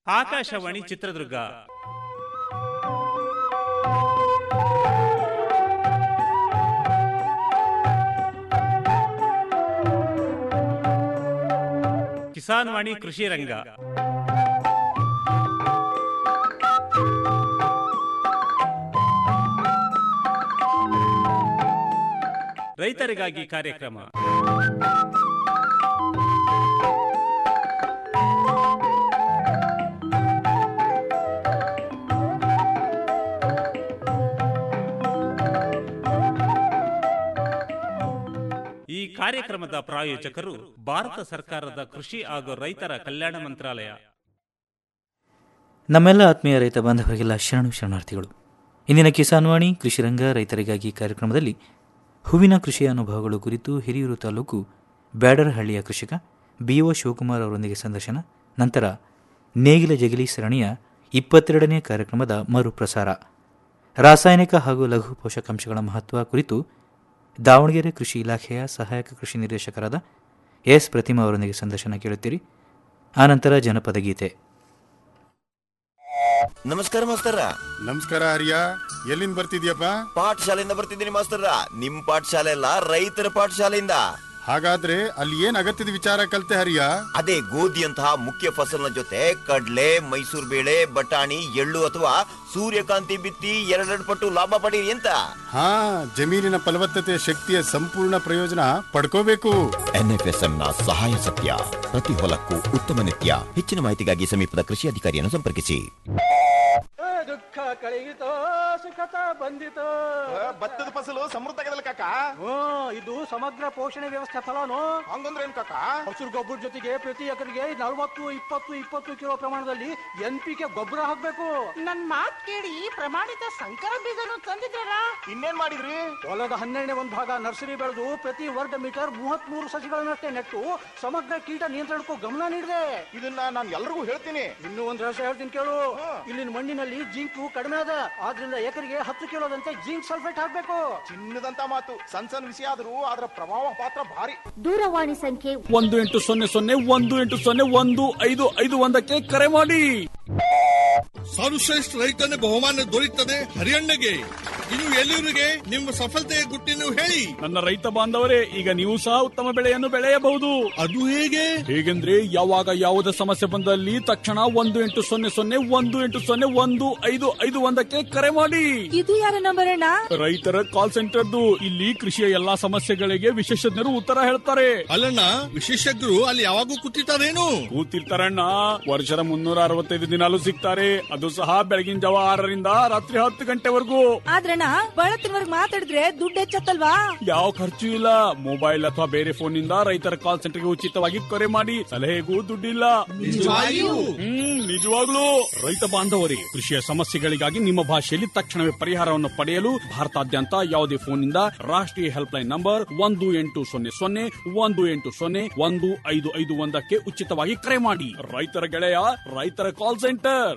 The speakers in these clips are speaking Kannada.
ಆಕಾಶವಾಣಿ ಚಿತ್ರದುರ್ಗ ಕಿಸಾನ್ ವಾಣಿ ಕೃಷಿ ರಂಗ ರೈತರಿಗಾಗಿ ಕಾರ್ಯಕ್ರಮ ಈ ಕಾರ್ಯಕ್ರಮದ ಪ್ರಾಯೋಜಕರು ಭಾರತ ಸರ್ಕಾರದ ಕೃಷಿ ಹಾಗೂ ರೈತರ ಕಲ್ಯಾಣ ಮಂತ್ರಾಲಯ ನಮ್ಮೆಲ್ಲ ಆತ್ಮೀಯ ರೈತ ಬಾಂಧವರಿಗೆಲ್ಲ ಶರಣು ಶರಣಾರ್ಥಿಗಳು ಇಂದಿನ ಕಿಸಾನ್ವಾಣಿ ಕೃಷಿರಂಗ ರೈತರಿಗಾಗಿ ಕಾರ್ಯಕ್ರಮದಲ್ಲಿ ಹೂವಿನ ಕೃಷಿಯ ಅನುಭವಗಳು ಕುರಿತು ಹಿರಿಯೂರು ತಾಲೂಕು ಬ್ಯಾಡರಹಳ್ಳಿಯ ಕೃಷಿಕ ಬಿ ಒ ಶಿವಕುಮಾರ್ ಅವರೊಂದಿಗೆ ಸಂದರ್ಶನ ನಂತರ ನೇಗಿಲ ಜಗಿಲಿ ಸರಣಿಯ ಇಪ್ಪತ್ತೆರಡನೇ ಕಾರ್ಯಕ್ರಮದ ಮರುಪ್ರಸಾರ ರಾಸಾಯನಿಕ ಹಾಗೂ ಲಘು ಪೋಷಕಾಂಶಗಳ ಮಹತ್ವ ಕುರಿತು ದಾವಣಗೆರೆ ಕೃಷಿ ಇಲಾಖೆಯ ಸಹಾಯಕ ಕೃಷಿ ನಿರ್ದೇಶಕರಾದ ಎಸ್ ಪ್ರತಿಮಾ ಅವರೊಂದಿಗೆ ಸಂದರ್ಶನ ಕೇಳುತ್ತೀರಿ ಆನಂತರ ಜನಪದ ಗೀತೆ ನಮಸ್ಕಾರ ಮಾಸ್ತರ ನಮಸ್ಕಾರ ಹರಿಯ ಎಲ್ಲಿಂದ ಬರ್ತಿದ್ಯಪ್ಪ ಪಾಠಶಾಲೆಯಿಂದ ಬರ್ತಿದ್ದೀನಿ ಮಾಸ್ತರ ನಿಮ್ ಪಾಠಶಾಲೆ ಅಲ್ಲ ರೈತರ ಪಾಠಶಾಲೆಯಿಂದ ಹಾಗಾದ್ರೆ ಅಲ್ಲಿ ಏನ್ ಅಗತ್ಯದ ವಿಚಾರ ಕಲ್ತೆ ಹರಿಯ ಅದೇ ಗೋಧಿಯಂತಹ ಮುಖ್ಯ ಫಸಲಿನ ಜೊತೆ ಕಡ್ಲೆ ಮೈಸೂರು ಬೇಳೆ ಬಟಾಣಿ ಎಳ್ಳು ಅಥವಾ ಸೂರ್ಯಕಾಂತಿ ಬಿತ್ತಿ ಎರಡೆರಡು ಪಟ್ಟು ಲಾಭ ಪಡೀರಿ ಅಂತ ಹಾ ಜಮೀನಿನ ಫಲವತ್ತತೆ ಶಕ್ತಿಯ ಸಂಪೂರ್ಣ ಪ್ರಯೋಜನ ಪಡ್ಕೋಬೇಕು ಎನ್ಎಫ್ಎಸ್ಎಂ ನ ಸಹಾಯ ಸತ್ಯ ಪ್ರತಿ ಹೊಲಕ್ಕೂ ಉತ್ತಮ ನಿತ್ಯ ಹೆಚ್ಚಿನ ಮಾಹಿತಿಗಾಗಿ ಸಮೀಪದ ಕೃಷಿ ಅಧಿಕಾರಿಯನ್ನು ಸಂಪರ್ಕಿಸಿ ದುಃಖ ಕಳೆಯಿತೋ ಸುಖತ ಬಂದಿತೋ ಭತ್ತದ ಫಸಲು ಸಮೃದ್ಧ ಆಗದಲ್ಲ ಕಾಕ ಹ್ಮ್ ಇದು ಸಮಗ್ರ ಪೋಷಣೆ ವ್ಯವಸ್ಥೆ ಫಲನು ಹಂಗಂದ್ರೆ ಏನ್ ಕಾಕ ಹಸಿರು ಗೊಬ್ಬರ ಜೊತೆಗೆ ಪ್ರತಿ ಎಕರೆಗೆ ನಲವತ್ತು ಇಪ್ಪತ್ತು ಇಪ್ಪತ್ತು ಕಿಲೋ ಪ್ರಮಾಣದಲ್ಲಿ ಎನ್ ಪಿ ಕೆ ಗೊಬ್ಬರ ಹಾಕ್ಬೇಕು ನನ್ ಮಾತ್ ಕೇಳಿ ಪ್ರಮಾಣಿತ ಸಂಕರ ಬೀಜನು ತಂದಿದ್ದೀರಾ ಇನ್ನೇನ್ ಮಾಡಿದ್ರಿ ಹೊಲದ ಹನ್ನೆರಡನೇ ಒಂದು ಭಾಗ ನರ್ಸರಿ ಬೆಳೆದು ಪ್ರತಿ ವರ್ಗ ಮೀಟರ್ ಮೂವತ್ತ್ ಮೂರು ಸಸಿಗಳನ್ನಷ್ಟೇ ನೆಟ್ಟು ಸಮಗ್ರ ಕೀಟ ನಿಯಂತ್ರಣಕ್ಕೂ ಗಮನ ನೀಡಿದೆ ಇದನ್ನ ನಾನು ಎಲ್ರಿಗೂ ಹೇಳ್ತೀನಿ ಇನ್ನೂ ಒಂದು ರಹಸ್ಯ ಹೇಳ್ತೀನಿ ಕೇಳು ಇಲ್ಲಿನ ಮಣ್ಣಿನಲ್ಲಿ ಜಿಂಕು ಕಡಿಮೆ ಅದ ಆದ್ರಿಂದ ಎಕರೆಗೆ ಹತ್ತು ಕಿಲೋದಂತೆ ಜಿಂಕ್ ಸಲ್ಫೇಟ್ ಹಾಕ್ಬೇಕು ಚಿನ್ನದಂತ ಮಾತು ಸಣ್ಣ ಸಣ್ಣ ವಿಷಯ ಆದ್ರೂ ಅದರ ಪ್ರಭಾವ ಪಾತ್ರ ಭಾರಿ ದೂರವಾಣಿ ಸಂಖ್ಯೆ ಒಂದು ಎಂಟು ಸೊನ್ನೆ ಸೊನ್ನೆ ಒಂದು ಎಂಟು ಸೊನ್ನೆ ಒಂದು ಐದು ಐದು ಒಂದಕ್ಕೆ ಕರೆ ಮಾಡಿ ಸರ್ವಶ್ರೇಷ್ಠ ರೈತನ ಬಹುಮಾನ ದೊರೆಯುತ್ತದೆ ಹರಿಯಣ್ಣಗೆ ಇನ್ನು ಎಲ್ಲಿವರಿಗೆ ನಿಮ್ಮ ಸಫಲತೆಯ ಗುಟ್ಟಿನ ಹೇಳಿ ನನ್ನ ರೈತ ಬಾಂಧವರೇ ಈಗ ನೀವು ಸಹ ಉತ್ತಮ ಬೆಳೆಯನ್ನು ಬೆಳೆಯಬಹುದು ಅದು ಹೇಗೆ ಹೇಗೆಂದ್ರೆ ಯಾವಾಗ ಯಾವುದೇ ಸಮಸ್ಯೆ ಬಂದಲ್ಲಿ ತಕ್ಷಣ ಒಂದು ಎಂಟು ಸೊನ್ನೆ ಸೊನ್ನೆ ಒಂದು ಎಂಟು ಸೊನ್ನೆ ಒಂದು ಐದು ಐದು ಒಂದಕ್ಕೆ ಕರೆ ಮಾಡಿ ಇದು ಯಾರ ನಂಬರ್ ಅಣ್ಣ ರೈತರ ಕಾಲ್ ಸೆಂಟರ್ದು ಇಲ್ಲಿ ಕೃಷಿಯ ಎಲ್ಲಾ ಸಮಸ್ಯೆಗಳಿಗೆ ವಿಶೇಷಜ್ಞರು ಉತ್ತರ ಹೇಳ್ತಾರೆ ಅಲ್ಲಣ್ಣ ವಿಶೇಷಜ್ಞರು ಅಲ್ಲಿ ಯಾವಾಗೂ ಕೂತಿರ್ತಾರೇನು ಕೂತಿರ್ತಾರಣ್ಣ ವರ್ಷದ ಮುನ್ನೂರ ಅರವತ್ತೈದು ದಿನಾಲು ಸಿಗ್ತಾರೆ ಅದು ಸಹ ಬೆಳಗಿನ ಜಾವ ಆರರಿಂದ ರಾತ್ರಿ ಹತ್ತು ಗಂಟೆವರೆಗೂ ಆದ್ರಣ್ಣ ಬಳತ್ತಿನವರ್ಗ್ ಮಾತಾಡಿದ್ರೆ ದುಡ್ಡು ಹೆಚ್ಚತ್ತಲ್ವಾ ಯಾವ ಖರ್ಚು ಇಲ್ಲ ಮೊಬೈಲ್ ಅಥವಾ ಬೇರೆ ಫೋನ್ ನಿಂದ ರೈತರ ಕಾಲ್ ಸೆಂಟರ್ಗೆ ಉಚಿತವಾಗಿ ಕರೆ ಮಾಡಿ ಸಲಹೆಗೂ ದುಡ್ಡಿಲ್ಲ ನಿಜವಾಗಿಯೂ? ಹ್ಮ್ ನಿಜವಾಗ್ಲೂ ರೈತ ಬಾಂಧವರಿಗೆ ಕೃಷಿಯ ಸಮಸ್ಯೆಗಳಿಗಾಗಿ ನಿಮ್ಮ ಭಾಷೆಯಲ್ಲಿ ತಕ್ಷಣವೇ ಪರಿಹಾರವನ್ನು ಪಡೆಯಲು ಭಾರತಾದ್ಯಂತ ಯಾವುದೇ ಫೋನ್ ನಿಂದ ರಾಷ್ಟ್ರೀಯ ಹೆಲ್ಪ್ ಲೈನ್ ನಂಬರ್ ಒಂದು ಎಂಟು ಸೊನ್ನೆ ಸೊನ್ನೆ ಒಂದು ಎಂಟು ಸೊನ್ನೆ ಒಂದು ಐದು ಐದು ಒಂದಕ್ಕೆ ಉಚಿತವಾಗಿ ಕರೆ ಮಾಡಿ ರೈತರ ಗೆಳೆಯ ರೈತರ ಕಾಲ್ ಸೆಂಟರ್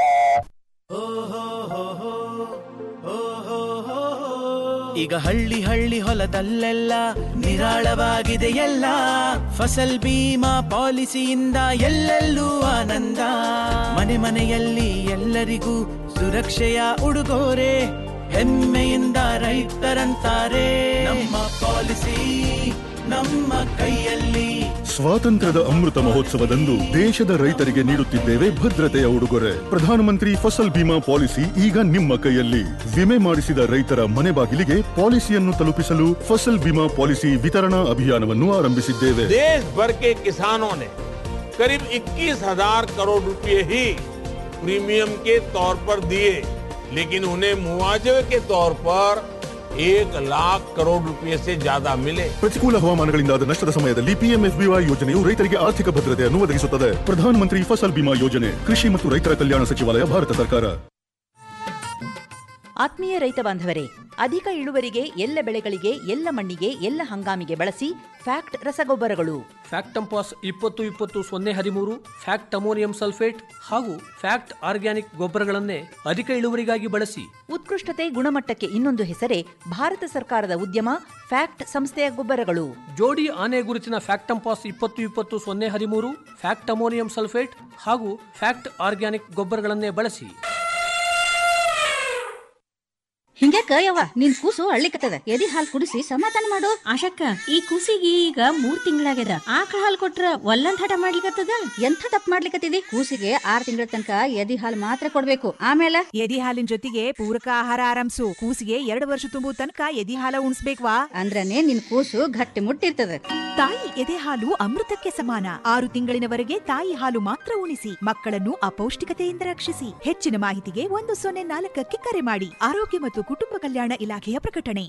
ಈಗ ಹಳ್ಳಿ ಹಳ್ಳಿ ಹೊಲದಲ್ಲೆಲ್ಲ ನಿರಾಳವಾಗಿದೆ ಎಲ್ಲ ಫಸಲ್ ಬೀಮಾ ಪಾಲಿಸಿಯಿಂದ ಎಲ್ಲೆಲ್ಲೂ ಆನಂದ ಮನೆ ಮನೆಯಲ್ಲಿ ಎಲ್ಲರಿಗೂ ಸುರಕ್ಷೆಯ ಉಡುಗೊರೆ ಹೆಮ್ಮೆಯಿಂದ ರೈತರಂತಾರೆ ನಮ್ಮ ಪಾಲಿಸಿ ನಮ್ಮ ಕೈಯಲ್ಲಿ ಸ್ವಾತಂತ್ರ್ಯದ ಅಮೃತ ಮಹೋತ್ಸವದಂದು ದೇಶದ ರೈತರಿಗೆ ನೀಡುತ್ತಿದ್ದೇವೆ ಭದ್ರತೆಯ ಉಡುಗೊರೆ ಪ್ರಧಾನಮಂತ್ರಿ ಫಸಲ್ ಬಿಮಾ ಪಾಲಿಸಿ ಈಗ ನಿಮ್ಮ ಕೈಯಲ್ಲಿ ವಿಮೆ ಮಾಡಿಸಿದ ರೈತರ ಮನೆ ಬಾಗಿಲಿಗೆ ಪಾಲಿಸಿಯನ್ನು ತಲುಪಿಸಲು ಫಸಲ್ ಬಿಮಾ ಪಾಲಿಸಿ ವಿತರಣಾ ಅಭಿಯಾನವನ್ನು ಆರಂಭಿಸಿದ್ದೇವೆ देश भर के किसानों ने करीब 21,000 करोड़ रुपए ही प्रीमियम के तौर पर दिए लेकिन उन्हें मुआवजे के तौर पर एक लाख करोड़ रुपए से ज्यादा मिले ಪ್ರತಿಕೂಲ ಹವಾಮಾನಗಳಿಂದಾದ ನಷ್ಟದ ಸಮಯದಲ್ಲಿ ಪಿಎಂಎಫ್ಬಿವೈ ಯೋಜನೆಯು ರೈತರಿಗೆ ಆರ್ಥಿಕ ಭದ್ರತೆಯನ್ನು ಒದಗಿಸುತ್ತದೆ ಪ್ರಧಾನಮಂತ್ರಿ ಫಸಲ್ ಬಿಮಾ ಯೋಜನೆ ಕೃಷಿ ಮತ್ತು ರೈತರ ಕಲ್ಯಾಣ ಸಚಿವಾಲಯ ಭಾರತ ಸರ್ಕಾರ ಆತ್ಮೀಯ ರೈತ ಬಾಂಧವರೇ ಅಧಿಕ ಇಳುವರಿಗೆ ಎಲ್ಲ ಬೆಳೆಗಳಿಗೆ ಎಲ್ಲ ಮಣ್ಣಿಗೆ ಎಲ್ಲ ಹಂಗಾಮಿಗೆ ಬಳಸಿ ಫ್ಯಾಕ್ಟ್ ರಸಗೊಬ್ಬರಗಳು ಫ್ಯಾಕ್ಟಂಪಾಸ್ ಇಪ್ಪತ್ತು ಇಪ್ಪತ್ತು ಸೊನ್ನೆ ಹದಿಮೂರು ಫ್ಯಾಕ್ಟ್ ಅಮೋನಿಯಂ ಸಲ್ಫೇಟ್ ಹಾಗೂ ಫ್ಯಾಕ್ಟ್ ಆರ್ಗ್ಯಾನಿಕ್ ಗೊಬ್ಬರಗಳನ್ನೇ ಅಧಿಕ ಇಳುವರಿಗಾಗಿ ಬಳಸಿ ಉತ್ಕೃಷ್ಟತೆ ಗುಣಮಟ್ಟಕ್ಕೆ ಇನ್ನೊಂದು ಹೆಸರೇ ಭಾರತ ಸರ್ಕಾರದ ಉದ್ಯಮ ಫ್ಯಾಕ್ಟ್ ಸಂಸ್ಥೆಯ ಗೊಬ್ಬರಗಳು ಜೋಡಿ ಆನೆ ಗುರುತಿನ ಫ್ಯಾಕ್ಟಂಪಾಸ್ ಇಪ್ಪತ್ತು ಇಪ್ಪತ್ತು ಸೊನ್ನೆ ಹದಿಮೂರು ಫ್ಯಾಕ್ಟ್ ಅಮೋನಿಯಂ ಸಲ್ಫೇಟ್ ಹಾಗೂ ಫ್ಯಾಕ್ಟ್ ಆರ್ಗ್ಯಾನಿಕ್ ಗೊಬ್ಬರಗಳನ್ನೇ ಬಳಸಿ ಹಿಂಗ್ಯಾಕ ಯವ್ವ ನಿನ್ ಕೂಸು ಅಳ್ಳಿಕತ್ತದ ಎದಿ ಹಾಲ್ ಕುಡಿಸಿ ಸಮಾಧಾನ ಮಾಡು ಆಶಕ್ಕ ಈ ಕೂಸಿಗೆ ಈಗ ಮೂರ್ ತಿಂಗಳಾಗ್ಯದ ಆಕಳ ಹಾಲ್ ಕೊಟ್ರ ಒಲ್ಲಂದ್ ಹಠ ಮಾಡ್ಲಿಕತ್ತದ ಎಂಥ ತಪ್ಪು ಮಾಡ್ಲಿಕತ್ತಿದಿ ಕೂಸಿಗೆ ಆರ್ ತಿಂಗಳ ತನಕ ಎದಿ ಹಾಲ್ ಮಾತ್ರ ಕೊಡ್ಬೇಕು ಆಮೇಲೆ ಎದಿ ಹಾಲಿನ ಜೊತೆಗೆ ಪೂರಕ ಆಹಾರ ಆರಂಭಿಸು ಕೂಸಿಗೆ ಎರಡು ವರ್ಷ ತುಂಬುವ ತನಕ ಎದಿ ಹಾಲ ಉಣಿಸ್ಬೇಕ್ವಾ ಅಂದ್ರನೇ ನಿನ್ ಕೂಸು ಗಟ್ಟಿ ಮುಟ್ಟಿರ್ತದ ತಾಯಿ ಎದೆ ಹಾಲು ಅಮೃತಕ್ಕೆ ಸಮಾನ ಆರು ತಿಂಗಳಿನವರೆಗೆ ತಾಯಿ ಹಾಲು ಮಾತ್ರ ಉಣಿಸಿ ಮಕ್ಕಳನ್ನು ಅಪೌಷ್ಟಿಕತೆಯಿಂದ ರಕ್ಷಿಸಿ ಹೆಚ್ಚಿನ ಮಾಹಿತಿಗೆ ಒಂದು ಸೊನ್ನೆ ನಾಲ್ಕಕ್ಕೆ ಕರೆ ಮಾಡಿ ಆರೋಗ್ಯ ಮತ್ತು ಕುಟುಂಬ ಕಲ್ಯಾಣ ಇಲಾಖೆಯ ಪ್ರಕಟಣೆ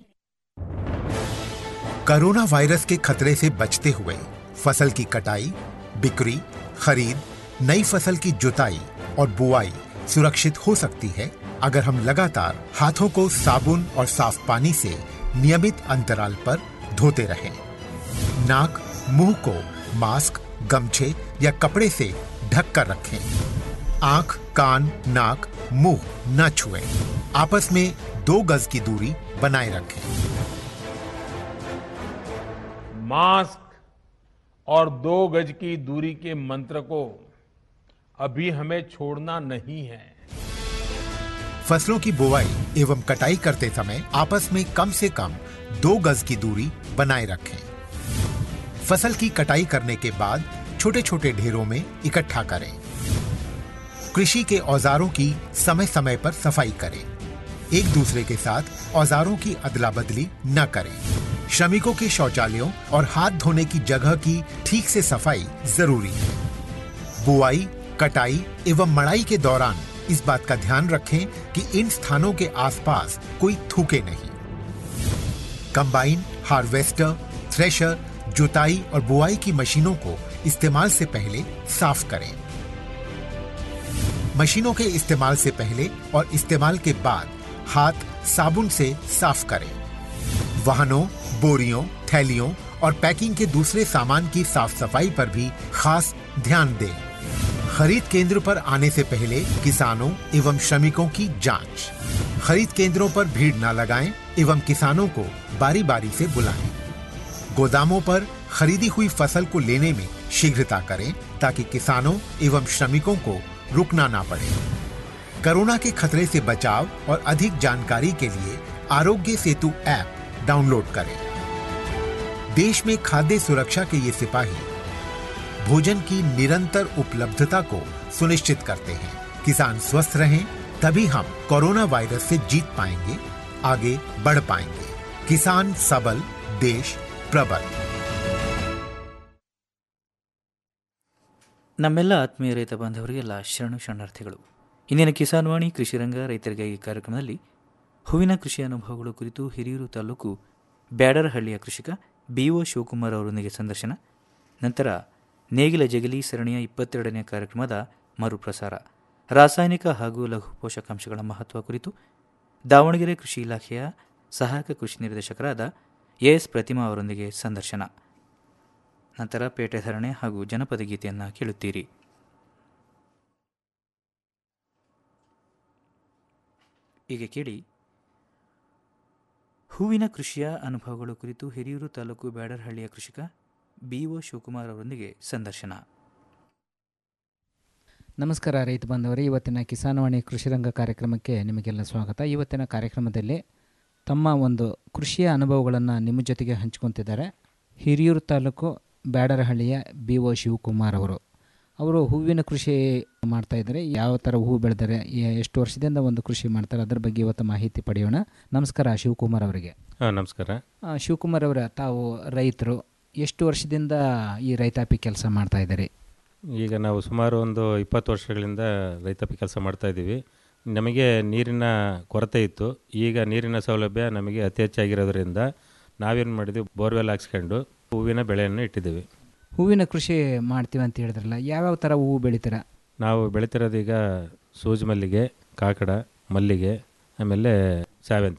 कोरोना वायरस के खतरे से बचते हुए फसल की कटाई बिक्री खरीद नई फसल की जुताई और बुआई सुरक्षित हो सकती है अगर हम लगातार हाथों को साबुन और साफ पानी से नियमित अंतराल पर धोते रहें नाक मुंह को मास्क गमछे या कपड़े से ढक कर रखें आंख कान नाक मुंह न छुएं आपस में दो गज की दूरी बनाए रखें मास्क और दो गज की दूरी के मंत्र को अभी हमें छोड़ना नहीं है फसलों की बुवाई एवं कटाई करते समय आपस में कम से कम दो गज की दूरी बनाए रखें फसल की कटाई करने के बाद छोटे छोटे ढेरों में इकट्ठा करें कृषि के औजारों की समय समय पर सफाई करें एक दूसरे के साथ औजारों की अदला बदली न करें श्रमिकों के शौचालयों और हाथ धोने की जगह की ठीक से सफाई जरूरी है बुआई कटाई एवं मड़ाई के दौरान इस बात का ध्यान रखें कि इन स्थानों के आसपास कोई थूके नहीं कंबाइन हार्वेस्टर थ्रेशर जुताई और बुआई की मशीनों को इस्तेमाल से पहले साफ करें मशीनों के इस्तेमाल से पहले और इस्तेमाल के बाद हाथ साबुन से साफ करें वाहनों बोरियों थैलियों और पैकिंग के दूसरे सामान की साफ सफाई पर भी खास ध्यान दें खरीद केंद्र पर आने से पहले किसानों एवं श्रमिकों की जांच खरीद केंद्रों पर भीड़ न लगाएं एवं किसानों को बारी बारी से बुलाएं गोदामों पर खरीदी हुई फसल को लेने में शीघ्रता करें ताकि किसानों एवं श्रमिकों को रुकना ना पड़े कोरोना के खतरे से बचाव और अधिक जानकारी के लिए आरोग्य सेतु ऐप डाउनलोड करें देश में खाद्य सुरक्षा के ये सिपाही भोजन की निरंतर उपलब्धता को सुनिश्चित करते हैं किसान स्वस्थ रहें तभी हम कोरोना वायरस से जीत पाएंगे आगे बढ़ पाएंगे किसान सबल देश प्रबल ನಮ್ಮೆಲ್ಲ ಆತ್ಮೀಯ ರೈತ ಬಾಂಧವರಿಗೆಲ್ಲ ಶರಣು ಶರಣಾರ್ಥಿಗಳು ಇಂದಿನ ಕಿಸಾನ್ ವಾಣಿ ಕೃಷಿರಂಗ ರೈತರಿಗಾಗಿ ಕಾರ್ಯಕ್ರಮದಲ್ಲಿ ಹೂವಿನ ಕೃಷಿ ಅನುಭವಗಳು ಕುರಿತು ಹಿರಿಯೂರು ತಾಲೂಕು ಬ್ಯಾಡರಹಳ್ಳಿಯ ಕೃಷಿಕ ಬಿ ಒ ಶಿವಕುಮಾರ್ ಅವರೊಂದಿಗೆ ಸಂದರ್ಶನ ನಂತರ ನೇಗಿಲ ಜಗಲಿ ಸರಣಿಯ ಇಪ್ಪತ್ತೆರಡನೇ ಕಾರ್ಯಕ್ರಮದ ಮರುಪ್ರಸಾರ ರಾಸಾಯನಿಕ ಹಾಗೂ ಲಘು ಪೋಷಕಾಂಶಗಳ ಮಹತ್ವ ಕುರಿತು ದಾವಣಗೆರೆ ಕೃಷಿ ಇಲಾಖೆಯ ಸಹಾಯಕ ಕೃಷಿ ನಿರ್ದೇಶಕರಾದ ಎಎಸ್ ಪ್ರತಿಮಾ ಅವರೊಂದಿಗೆ ಸಂದರ್ಶನ ನಂತರ ಪೇಟೆ ಧರಣೆ ಹಾಗೂ ಜನಪದ ಗೀತೆಯನ್ನು ಕೇಳುತ್ತೀರಿ ಈಗ ಕೇಳಿ ಹೂವಿನ ಕೃಷಿಯ ಅನುಭವಗಳು ಕುರಿತು ಹಿರಿಯೂರು ತಾಲೂಕು ಬ್ಯಾಡರ್ಹಳ್ಳಿಯ ಕೃಷಿಕ ಬಿ ಒ ಶಿವಕುಮಾರ್ ಅವರೊಂದಿಗೆ ಸಂದರ್ಶನ ನಮಸ್ಕಾರ ರೈತ ಬಾಂಧವರೇ ಇವತ್ತಿನ ಕಿಸಾನವಾಣಿ ಕೃಷಿರಂಗ ಕಾರ್ಯಕ್ರಮಕ್ಕೆ ನಿಮಗೆಲ್ಲ ಸ್ವಾಗತ ಇವತ್ತಿನ ಕಾರ್ಯಕ್ರಮದಲ್ಲಿ ತಮ್ಮ ಒಂದು ಕೃಷಿಯ ಅನುಭವಗಳನ್ನು ನಿಮ್ಮ ಜೊತೆಗೆ ಹಂಚ್ಕೊತಿದ್ದಾರೆ ಹಿರಿಯೂರು ತಾಲೂಕು ಬ್ಯಾಡರಹಳ್ಳಿಯ ಬಿ ಒ ಶಿವಕುಮಾರ್ ಅವರು ಅವರು ಹೂವಿನ ಕೃಷಿ ಮಾಡ್ತಾ ಇದ್ದಾರೆ ಯಾವ ಥರ ಹೂವು ಬೆಳೆದರೆ ಎಷ್ಟು ವರ್ಷದಿಂದ ಒಂದು ಕೃಷಿ ಮಾಡ್ತಾರೆ ಅದರ ಬಗ್ಗೆ ಇವತ್ತು ಮಾಹಿತಿ ಪಡೆಯೋಣ ನಮಸ್ಕಾರ ಶಿವಕುಮಾರ್ ಅವರಿಗೆ ಹಾಂ ನಮಸ್ಕಾರ ಆ, ಶಿವಕುಮಾರ್ ಅವರ ತಾವು ರೈತರು ಎಷ್ಟು ವರ್ಷದಿಂದ ಈ ರೈತಾಪಿ ಕೆಲಸ ಮಾಡ್ತಾ ಇದ್ದಾರೆ ಈಗ ನಾವು ಸುಮಾರು ಒಂದು ಇಪ್ಪತ್ತು ವರ್ಷಗಳಿಂದ ರೈತಾಪಿ ಕೆಲಸ ಮಾಡ್ತಾ ಇದ್ದೀವಿ ನಮಗೆ ನೀರಿನ ಕೊರತೆ ಇತ್ತು ಈಗ ನೀರಿನ ಸೌಲಭ್ಯ ನಮಗೆ ಅತಿ ಹೆಚ್ಚಾಗಿರೋದ್ರಿಂದ ನಾವೇನು ಮಾಡಿದ್ವಿ ಬೋರ್ವೆಲ್ ಹಾಕ್ಸ್ಕೊಂಡು ಹೂವಿನ ಬೆಳೆಯನ್ನು ಇಟ್ಟಿದ್ದೀವಿ ಹೂವಿನ ಕೃಷಿ ಮಾಡ್ತೀವಿ ಅಂತ ಹೇಳಿದ್ರಲ್ಲ ಯಾವ್ಯಾವ ಥರ ಹೂವು ಬೆಳಿತೀರಾ ನಾವು ಬೆಳಿತಿರೋದು ಈಗ ಸೂಜಿ ಮಲ್ಲಿಗೆ ಕಾಕಡ ಮಲ್ಲಿಗೆ ಆಮೇಲೆ ಸಾವಂತಿ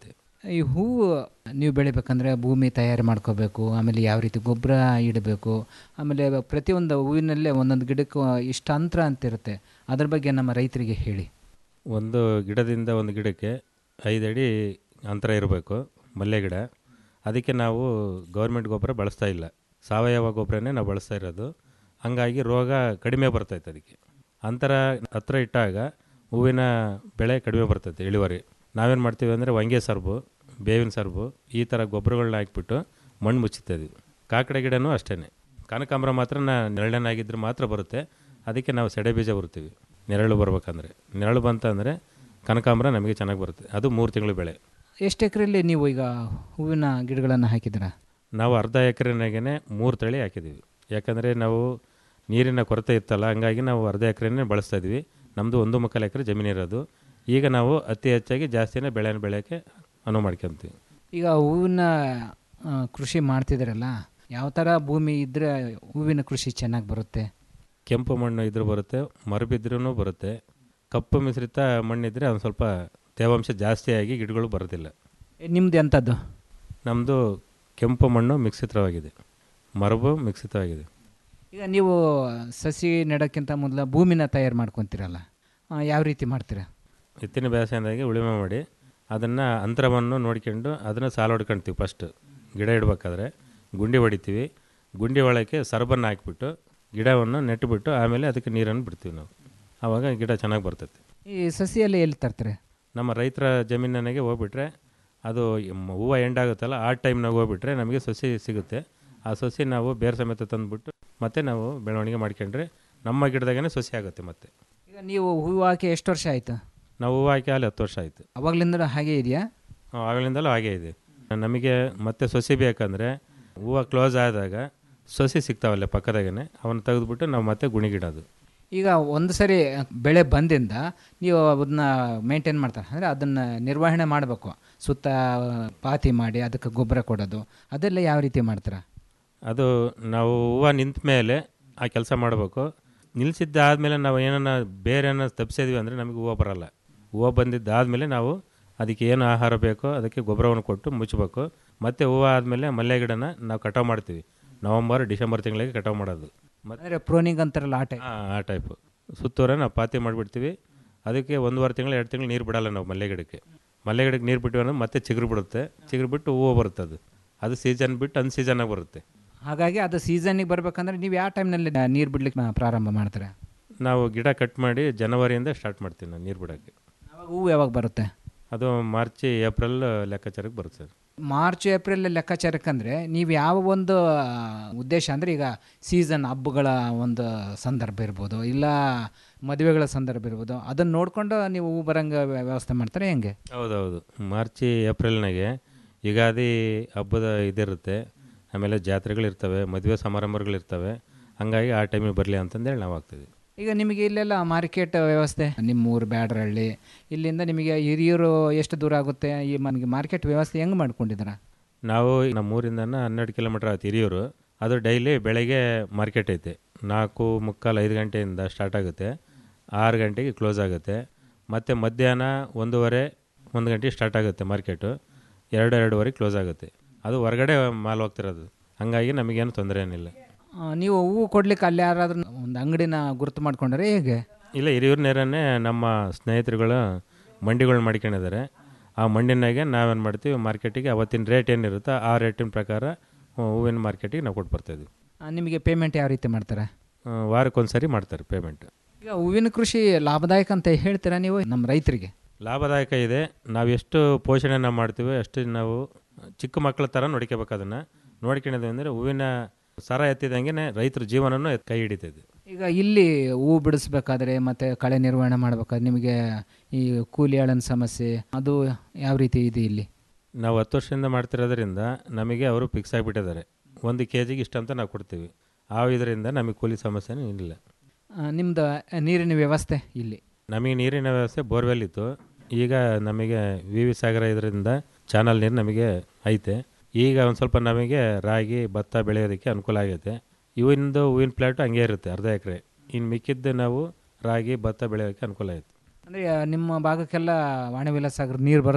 ಈ ಹೂವು ನೀವು ಬೆಳಿಬೇಕಂದ್ರೆ ಭೂಮಿ ತಯಾರಿ ಮಾಡ್ಕೋಬೇಕು ಆಮೇಲೆ ಯಾವ ರೀತಿ ಗೊಬ್ಬರ ಇಡಬೇಕು ಆಮೇಲೆ ಪ್ರತಿಯೊಂದು ಹೂವಿನಲ್ಲೇ ಒಂದೊಂದು ಗಿಡಕ್ಕೂ ಇಷ್ಟು ಅಂತರ ಅಂತ ಇರುತ್ತೆ ಅದ್ರ ಬಗ್ಗೆ ನಮ್ಮ ರೈತರಿಗೆ ಹೇಳಿ ಒಂದು ಗಿಡದಿಂದ ಒಂದು ಗಿಡಕ್ಕೆ ಐದು ಅಡಿ ಅಂತರ ಇರಬೇಕು ಮಲ್ಲೆ ಗಿಡ ಅದಕ್ಕೆ ನಾವು ಗೌರ್ಮೆಂಟ್ ಗೊಬ್ಬರ ಬಳಸ್ತಾ ಇಲ್ಲ ಸಾವಯವ ಗೊಬ್ಬರನೇ ನಾವು ಬಳಸ್ತಾ ಇರೋದು ಹಂಗಾಗಿ ರೋಗ ಕಡಿಮೆ ಬರ್ತೈತೆ ಅದಕ್ಕೆ ಅಂತರ ಹತ್ರ ಇಟ್ಟಾಗ ಹೂವಿನ ಬೆಳೆ ಕಡಿಮೆ ಬರ್ತೈತೆ ಇಳುವರಿ ನಾವೇನು ಮಾಡ್ತೀವಿ ಅಂದರೆ ಹೊಂಗೆ ಸರ್ಬು ಬೇವಿನ ಸರ್ಬು ಈ ಥರ ಗೊಬ್ಬರಗಳನ್ನ ಹಾಕ್ಬಿಟ್ಟು ಮಣ್ಣು ಮುಚ್ಚುತ್ತೀವಿ ಕಾಕಡ ಗಿಡನೂ ಅಷ್ಟೇ ಕನಕಾಂಬರ ಮಾತ್ರ ನೆರಳನಾಗಿದ್ದರೆ ಮಾತ್ರ ಬರುತ್ತೆ ಅದಕ್ಕೆ ನಾವು ಸೆಡೆ ಬೀಜ ಬರ್ತೀವಿ ನೆರಳು ಬರ್ಬೇಕಂದ್ರೆ ನೆರಳು ಬಂತಂದರೆ ಕನಕಾಂಬರ ನಮಗೆ ಚೆನ್ನಾಗಿ ಬರುತ್ತೆ ಅದು ಮೂರು ತಿಂಗಳು ಬೆಳೆ ಎಷ್ಟು ಎಕರೆಯಲ್ಲಿ ನೀವು ಈಗ ಹೂವಿನ ಗಿಡಗಳನ್ನು ಹಾಕಿದ್ದೀರಾ ನಾವು ಅರ್ಧ ಎಕರೆನಾಗೇ ಮೂರು ತಳಿ ಹಾಕಿದ್ದೀವಿ ಯಾಕಂದರೆ ನಾವು ನೀರಿನ ಕೊರತೆ ಇತ್ತಲ್ಲ ಹಂಗಾಗಿ ನಾವು ಅರ್ಧ ಎಕರೆನೇ ಬಳಸ್ತಾ ಇದ್ವಿ ನಮ್ಮದು ಒಂದು ಮುಕ್ಕಾಲು ಎಕರೆ ಜಮೀನು ಇರೋದು ಈಗ ನಾವು ಅತಿ ಹೆಚ್ಚಾಗಿ ಜಾಸ್ತಿನೇ ಬೆಳೆನ ಬೆಳೆಯೋಕ್ಕೆ ಅನುವು ಮಾಡ್ಕೊತೀವಿ ಈಗ ಹೂವಿನ ಆ, ಕೃಷಿ ಮಾಡ್ತಿದ್ದೀರಲ್ಲ ಯಾವ ಥರ ಭೂಮಿ ಇದ್ದರೆ ಹೂವಿನ ಕೃಷಿ ಚೆನ್ನಾಗಿ ಬರುತ್ತೆ ಕೆಂಪು ಮಣ್ಣು ಇದ್ರೂ ಬರುತ್ತೆ ಮರಬಿದ್ರೂ ಬರುತ್ತೆ ಕಪ್ಪು ಮಿಶ್ರಿತ ಮಣ್ಣಿದ್ರೆ ಒಂದು ಸ್ವಲ್ಪ ತೇವಾಂಶ ಜಾಸ್ತಿಯಾಗಿ ಗಿಡಗಳು ಬರೋದಿಲ್ಲ ನಿಮ್ದು ಎಂಥದ್ದು ನಮ್ಮದು ಕೆಂಪು ಮಣ್ಣು ಮಿಶ್ರಿತವಾಗಿದೆ ಮರಬು ಮಿಶ್ರಿತವಾಗಿದೆ ಈಗ ನೀವು ಸಸಿ ನೆಡೋಕ್ಕಿಂತ ಮೊದಲು ಭೂಮಿನ ತಯಾರು ಮಾಡ್ಕೊತೀರಲ್ಲ ಆ, ಯಾವ ರೀತಿ ಮಾಡ್ತೀರಾ ಎತ್ತಿನ ಬೇಸಾಯದಾಗಿ ಉಳುಮೆ ಮಾಡಿ ಅದನ್ನು ಅಂತರವನ್ನು ನೋಡ್ಕೊಂಡು ಅದನ್ನು ಸಾಲು ಹೊಡ್ಕೊಳ್ತೀವಿ ಫಸ್ಟ್ ಗಿಡ ಇಡಬೇಕಾದ್ರೆ ಗುಂಡಿ ಹೊಡಿತೀವಿ ಗುಂಡಿ ಒಳಕ್ಕೆ ಸರಬನ್ನು ಹಾಕಿಬಿಟ್ಟು ಗಿಡವನ್ನು ನೆಟ್ಟುಬಿಟ್ಟು ಆಮೇಲೆ ಅದಕ್ಕೆ ನೀರನ್ನು ಬಿಡ್ತೀವಿ ನಾವು ಆವಾಗ ಗಿಡ ಚೆನ್ನಾಗಿ ಬರ್ತೈತೆ ಈ ಸಸಿಯಲ್ಲಿ ಎಲ್ಲಿ ತರ್ತಾರೆ ನಮ್ಮ ರೈತರ ಜಮೀನಿನಾಗೆ ಹೋಗ್ಬಿಟ್ರೆ ಅದು ಮ್- ಹೂವು ಎಂಡಾಗುತ್ತಲ್ಲ ಆ ಟೈಮ್ನಾಗ ಹೋಗ್ಬಿಟ್ರೆ ನಮಗೆ ಸಸಿ ಸಿಗುತ್ತೆ ಆ ಸಸಿ ನಾವು ಬೇರೆ ಸಮೇತ ತಂದುಬಿಟ್ಟು ಮತ್ತೆ ನಾವು ಬೆಳವಣಿಗೆ ಮಾಡ್ಕೊಂಡ್ರೆ ನಮ್ಮ ಗಿಡದಾಗೇ ಸಸಿ ಆಗುತ್ತೆ ಮತ್ತೆ ಈಗ ನೀವು ಹೂವು ಹಾಕಿ ಎಷ್ಟು ವರ್ಷ ಆಯಿತು ನಾವು ಹೂವು ಹಾಕಿ ಅಲ್ಲಿ ಹತ್ತು ವರ್ಷ ಆಯಿತು ಅವಾಗಲಿಂದ ಹಾಗೆ ಇದೆಯಾ ಆವಾಗಲಿಂದಲೂ ಹಾಗೇ ಇದೆ ನಮಗೆ ಮತ್ತೆ ಸೊಸಿ ಬೇಕಂದರೆ ಹೂವು ಕ್ಲೋಸ್ ಆದಾಗ ಸೊಸಿ ಸಿಗ್ತಾವಲ್ಲ ಪಕ್ಕದಾಗೇ ಅವನ್ನ ತೆಗೆದುಬಿಟ್ಟು ನಾವು ಮತ್ತೆ ಗುಣಿಗಿಡೋದು ಈಗ ಒಂದು ಸರಿ ಬೆಳೆ ಬಂದಿಂದ ನೀವು ಅದನ್ನ ಮೇಂಟೈನ್ ಮಾಡ್ತಾರೆ ಅಂದರೆ ಅದನ್ನು ನಿರ್ವಹಣೆ ಮಾಡಬೇಕು ಸುತ್ತ ಪಾತಿ ಮಾಡಿ ಅದಕ್ಕೆ ಗೊಬ್ಬರ ಕೊಡೋದು ಅದೆಲ್ಲ ಯಾವ ರೀತಿ ಮಾಡ್ತೀರಾ ಅದು ನಾವು ಹೂವು ನಿಂತ ಮೇಲೆ ಆ ಕೆಲಸ ಮಾಡಬೇಕು ನಿಲ್ಲಿಸಿದ್ದಾದಮೇಲೆ ನಾವು ಏನನ್ನ ಬೇರೆ ಏನೋ ತಪ್ಪಿಸಿದ್ವಿ ಅಂದರೆ ನಮಗೆ ಹೂವು ಬರಲ್ಲ ಹೂವು ಬಂದಿದ್ದಾದಮೇಲೆ ನಾವು ಅದಕ್ಕೆ ಏನು ಆಹಾರ ಬೇಕೋ ಅದಕ್ಕೆ ಗೊಬ್ಬರವನ್ನು ಕೊಟ್ಟು ಮುಚ್ಚಬೇಕು ಮತ್ತು ಹೂವು ಆದಮೇಲೆ ಮಲ್ಲೆ ಗಿಡನ ನಾವು ಕಟಾವು ಮಾಡ್ತೀವಿ ನವಂಬರ್ ಡಿಸೆಂಬರ್ ತಿಂಗಳಿಗೆ ಕಟಾವು ಮಾಡೋದು ಮತ್ತೆ ಅಂದರೆ ಪ್ರೋನಿಂಗ್ ಅಂತಾರಲ್ಲ ಆ ಟೈಪ್ ಆ ಟೈಪು ಸುತ್ತೂರ ನಾವು ಪಾತಿ ಮಾಡಿಬಿಡ್ತೀವಿ ಅದಕ್ಕೆ ಒಂದೂವರೆ ತಿಂಗಳು ಎರಡು ತಿಂಗಳು ನೀರು ಬಿಡಲ್ಲ ನಾವು ಮಲ್ಲೆ ಗಿಡಕ್ಕೆ ಮಲ್ಲೆ ಗಿಡಕ್ಕೆ ನೀರು ಬಿಟ್ಟಿವಿ ಅಂದ್ರೆ ಮತ್ತೆ ಚಿಗುರು ಬಿಡುತ್ತೆ ಚಿಗುರು ಬಿಟ್ಟು ಹೂವು ಬರುತ್ತೆ ಅದು ಅದು ಸೀಸನ್ ಬಿಟ್ಟು ಅನ್ ಸೀಸನಾಗಿ ಬರುತ್ತೆ ಹಾಗಾಗಿ ಅದು ಸೀಸನ್ನಿಗೆ ಬರಬೇಕಂದ್ರೆ ನೀವು ಯಾವ ಟೈಮ್ನಲ್ಲಿ ನೀರು ಬಿಡ್ಲಿಕ್ಕೆ ಪ್ರಾರಂಭ ಮಾಡ್ತಾರೆ ನಾವು ಗಿಡ ಕಟ್ ಮಾಡಿ ಜನವರಿಯಿಂದ ಸ್ಟಾರ್ಟ್ ಮಾಡ್ತೀವಿ ನಾವು ನೀರು ಬಿಡೋಕ್ಕೆ ಅವಾಗ ಹೂವು ಯಾವಾಗ ಬರುತ್ತೆ ಅದು ಮಾರ್ಚ್ ಏಪ್ರಿಲ್ ಲೆಕ್ಕಾಚಾರಕ್ಕೆ ಬರುತ್ತೆ ಸರ್ ಮಾರ್ಚ್ ಏಪ್ರಿಲ್ ಲೆಕ್ಕಾಚಾರಕ್ಕಂದರೆ ನೀವು ಯಾವ ಒಂದು ಆ, ಉದ್ದೇಶ ಅಂದರೆ ಈಗ ಸೀಸನ್ ಹಬ್ಬಗಳ ಒಂದು ಸಂದರ್ಭ ಇರ್ಬೋದು ಇಲ್ಲ ಮದುವೆಗಳ ಸಂದರ್ಭ ಇರ್ಬೋದು ಅದನ್ನು ನೋಡಿಕೊಂಡು ನೀವು ಹೂ ಬರಂಗೆ ವ್ಯ- ವ್ಯವಸ್ಥೆ ಮಾಡ್ತಾರೆ ಹೆಂಗೆ ಹೌದೌದು ಮಾರ್ಚ್ ಏಪ್ರಿಲ್ನಾಗೆ ಯುಗಾದಿ ಹಬ್ಬದ ಇದಿರುತ್ತೆ ಆಮೇಲೆ ಜಾತ್ರೆಗಳಿರ್ತವೆ ಮದುವೆ ಸಮಾರಂಭಗಳಿರ್ತವೆ ಹಂಗಾಗಿ ಆ ಟೈಮಿಗೆ ಬರಲಿ ಅಂತಂದೇಳಿ ನಾವು ಹಾಕ್ತೀವಿ ಈಗ ನಿಮಗೆ ಇಲ್ಲೆಲ್ಲ ಮಾರ್ಕೆಟ್ ವ್ಯವಸ್ಥೆ ನಿಮ್ಮ ಊರು ಬ್ಯಾಡ್ರಹಳ್ಳಿ ಇಲ್ಲಿಂದ ನಿಮಗೆ ಹಿರಿಯೂರು ಎಷ್ಟು ದೂರ ಆಗುತ್ತೆ ಈ ಮನೆಗೆ ಮಾರ್ಕೆಟ್ ವ್ಯವಸ್ಥೆ ಹೆಂಗೆ ಮಾಡ್ಕೊಂಡಿದ್ದೀರಾ ನಾವು ನಮ್ಮ ಊರಿಂದ ಹನ್ನೆರಡು ಕಿಲೋಮೀಟ್ರ್ ಆಗುತ್ತೆ ಹಿರಿಯೂರು ಅದು ಡೈಲಿ ಬೆಳಗ್ಗೆ ಮಾರ್ಕೆಟ್ ಐತೆ ನಾಲ್ಕು ಮುಕ್ಕಾಲು ಐದು ಗಂಟೆಯಿಂದ ಸ್ಟಾರ್ಟ್ ಆಗುತ್ತೆ ಆರು ಗಂಟೆಗೆ ಕ್ಲೋಸ್ ಆಗುತ್ತೆ ಮತ್ತು ಮಧ್ಯಾಹ್ನ ಒಂದೂವರೆ ಒಂದು ಗಂಟೆಗೆ ಸ್ಟಾರ್ಟ್ ಆಗುತ್ತೆ ಮಾರ್ಕೆಟು ಎರಡು ಎರಡೂವರೆ ಕ್ಲೋಸ್ ಆಗುತ್ತೆ ಅದು ಹೊರಗಡೆ ಮಾಲ್ ಹೋಗ್ತಿರೋದು ಹಂಗಾಗಿ ನಮಗೇನು ತೊಂದರೆ ಏನಿಲ್ಲ ಆ, ನೀವು ಹೂವು ಕೊಡ್ಲಿಕ್ಕೆ ಅಲ್ಲಿ ಯಾರಾದ್ರೂ ಒಂದು ಅಂಗಡಿನ ಗುರುತು ಮಾಡ್ಕೊಂಡ್ರೆ ಹೇಗೆ ಇಲ್ಲ ಹಿರಿಯೂರು ನೇರನೇ ನಮ್ಮ ಸ್ನೇಹಿತರುಗಳು ಮಂಡಿಗಳು ಮಾಡ್ಕೊಂಡಿದ್ದಾರೆ ಆ ಮಂಡಿನಾಗೆ ನಾವೇನು ಮಾಡ್ತೀವಿ ಮಾರ್ಕೆಟಿಗೆ ಅವತ್ತಿನ ರೇಟ್ ಏನಿರುತ್ತೋ ಆ ರೇಟಿನ ಪ್ರಕಾರ ಹೂವಿನ ಮಾರ್ಕೆಟಿಗೆ ನಾವು ಕೊಟ್ಟು ಬರ್ತಾಯಿದ್ವಿ ಆ, ನಿಮಗೆ ಪೇಮೆಂಟ್ ಯಾವ ರೀತಿ ಮಾಡ್ತಾರೆ ವಾರಕ್ಕೊಂದು ಸರಿ ಮಾಡ್ತಾರೆ ಪೇಮೆಂಟ್ ಈಗ ಹೂವಿನ ಕೃಷಿ ಲಾಭದಾಯಕ ಅಂತ ಹೇಳ್ತೀರಾ ನೀವು ನಮ್ಮ ರೈತರಿಗೆ ಲಾಭದಾಯಕ ಇದೆ ನಾವು ಎಷ್ಟು ಪೋಷಣೆ ನಾವು ಮಾಡ್ತೀವಿ ಅಷ್ಟು ನಾವು ಚಿಕ್ಕ ಮಕ್ಕಳ ಥರ ನೋಡ್ಕೋಬೇಕು ಅದನ್ನು ನೋಡ್ಕೊಂಡಿದ್ವಿ ಅಂದರೆ ಹೂವಿನ ಸರ ಎತ್ತಿದಂಗೆ ರೈತರ ಜೀವನನೂ ಎತ್- ಕೈ ಹಿಡಿತೈತೆ ಈಗ ಇಲ್ಲಿ ಹೂ ಬಿಡಿಸ್ಬೇಕಾದ್ರೆ ಮತ್ತು ಕಳೆ ನಿರ್ವಹಣೆ ಮಾಡ್ಬೇಕಾದ್ರೆ ನಿಮಗೆ ಈ ಕೂಲಿ ಆಳನ ಸಮಸ್ಯೆ ಅದು ಯಾವ ರೀತಿ ಇದೆ ಇಲ್ಲಿ ನಾವು ಹತ್ತು ವರ್ಷದಿಂದ ಮಾಡ್ತಿರೋದ್ರಿಂದ ನಮಗೆ ಅವರು ಫಿಕ್ಸ್ ಆಗಿಬಿಟ್ಟಿದ್ದಾರೆ ಒಂದು ಕೆ ಜಿಗೆ ಇಷ್ಟ ಅಂತ ನಾವು ಕೊಡ್ತೀವಿ ಆ ಇದರಿಂದ ನಮಗೆ ಕೂಲಿ ಸಮಸ್ಯೆನೂ ಇಲ್ಲ ಆ, ನಿಮ್ದು ನೀರಿನ ವ್ಯವಸ್ಥೆ ಇಲ್ಲಿ ನಮಗೆ ನೀರಿನ ವ್ಯವಸ್ಥೆ ಬೋರ್ವೆಲ್ ಇತ್ತು ಈಗ ನಮಗೆ ವಿ ವಿ ಸಾಗರ ಇದರಿಂದ ಚಾನಲ್ ನೀರು ನಮಗೆ ಐತೆ ಈಗ ಒಂದು ಸ್ವಲ್ಪ ನಮಗೆ ರಾಗಿ ಭತ್ತ ಬೆಳೆಯೋದಕ್ಕೆ ಅನುಕೂಲ ಆಗೈತೆ ಇವಿಂದು ಹೂವಿನ ಪ್ಲಾಟ್ ಹಂಗೆ ಇರುತ್ತೆ ಅರ್ಧ ಎಕರೆ ಇನ್ನು ಮಿಕ್ಕಿದ್ದು ನಾವು ರಾಗಿ ಭತ್ತ ಬೆಳೆಯೋಕ್ಕೆ ಅನುಕೂಲ ಆಯಿತು ಅಂದರೆ ನಿಮ್ಮ ಭಾಗಕ್ಕೆಲ್ಲ ವಾಣಿವಿಲಾಸ ಸಾಗರ ನೀರು ಬರುತ್ತೆ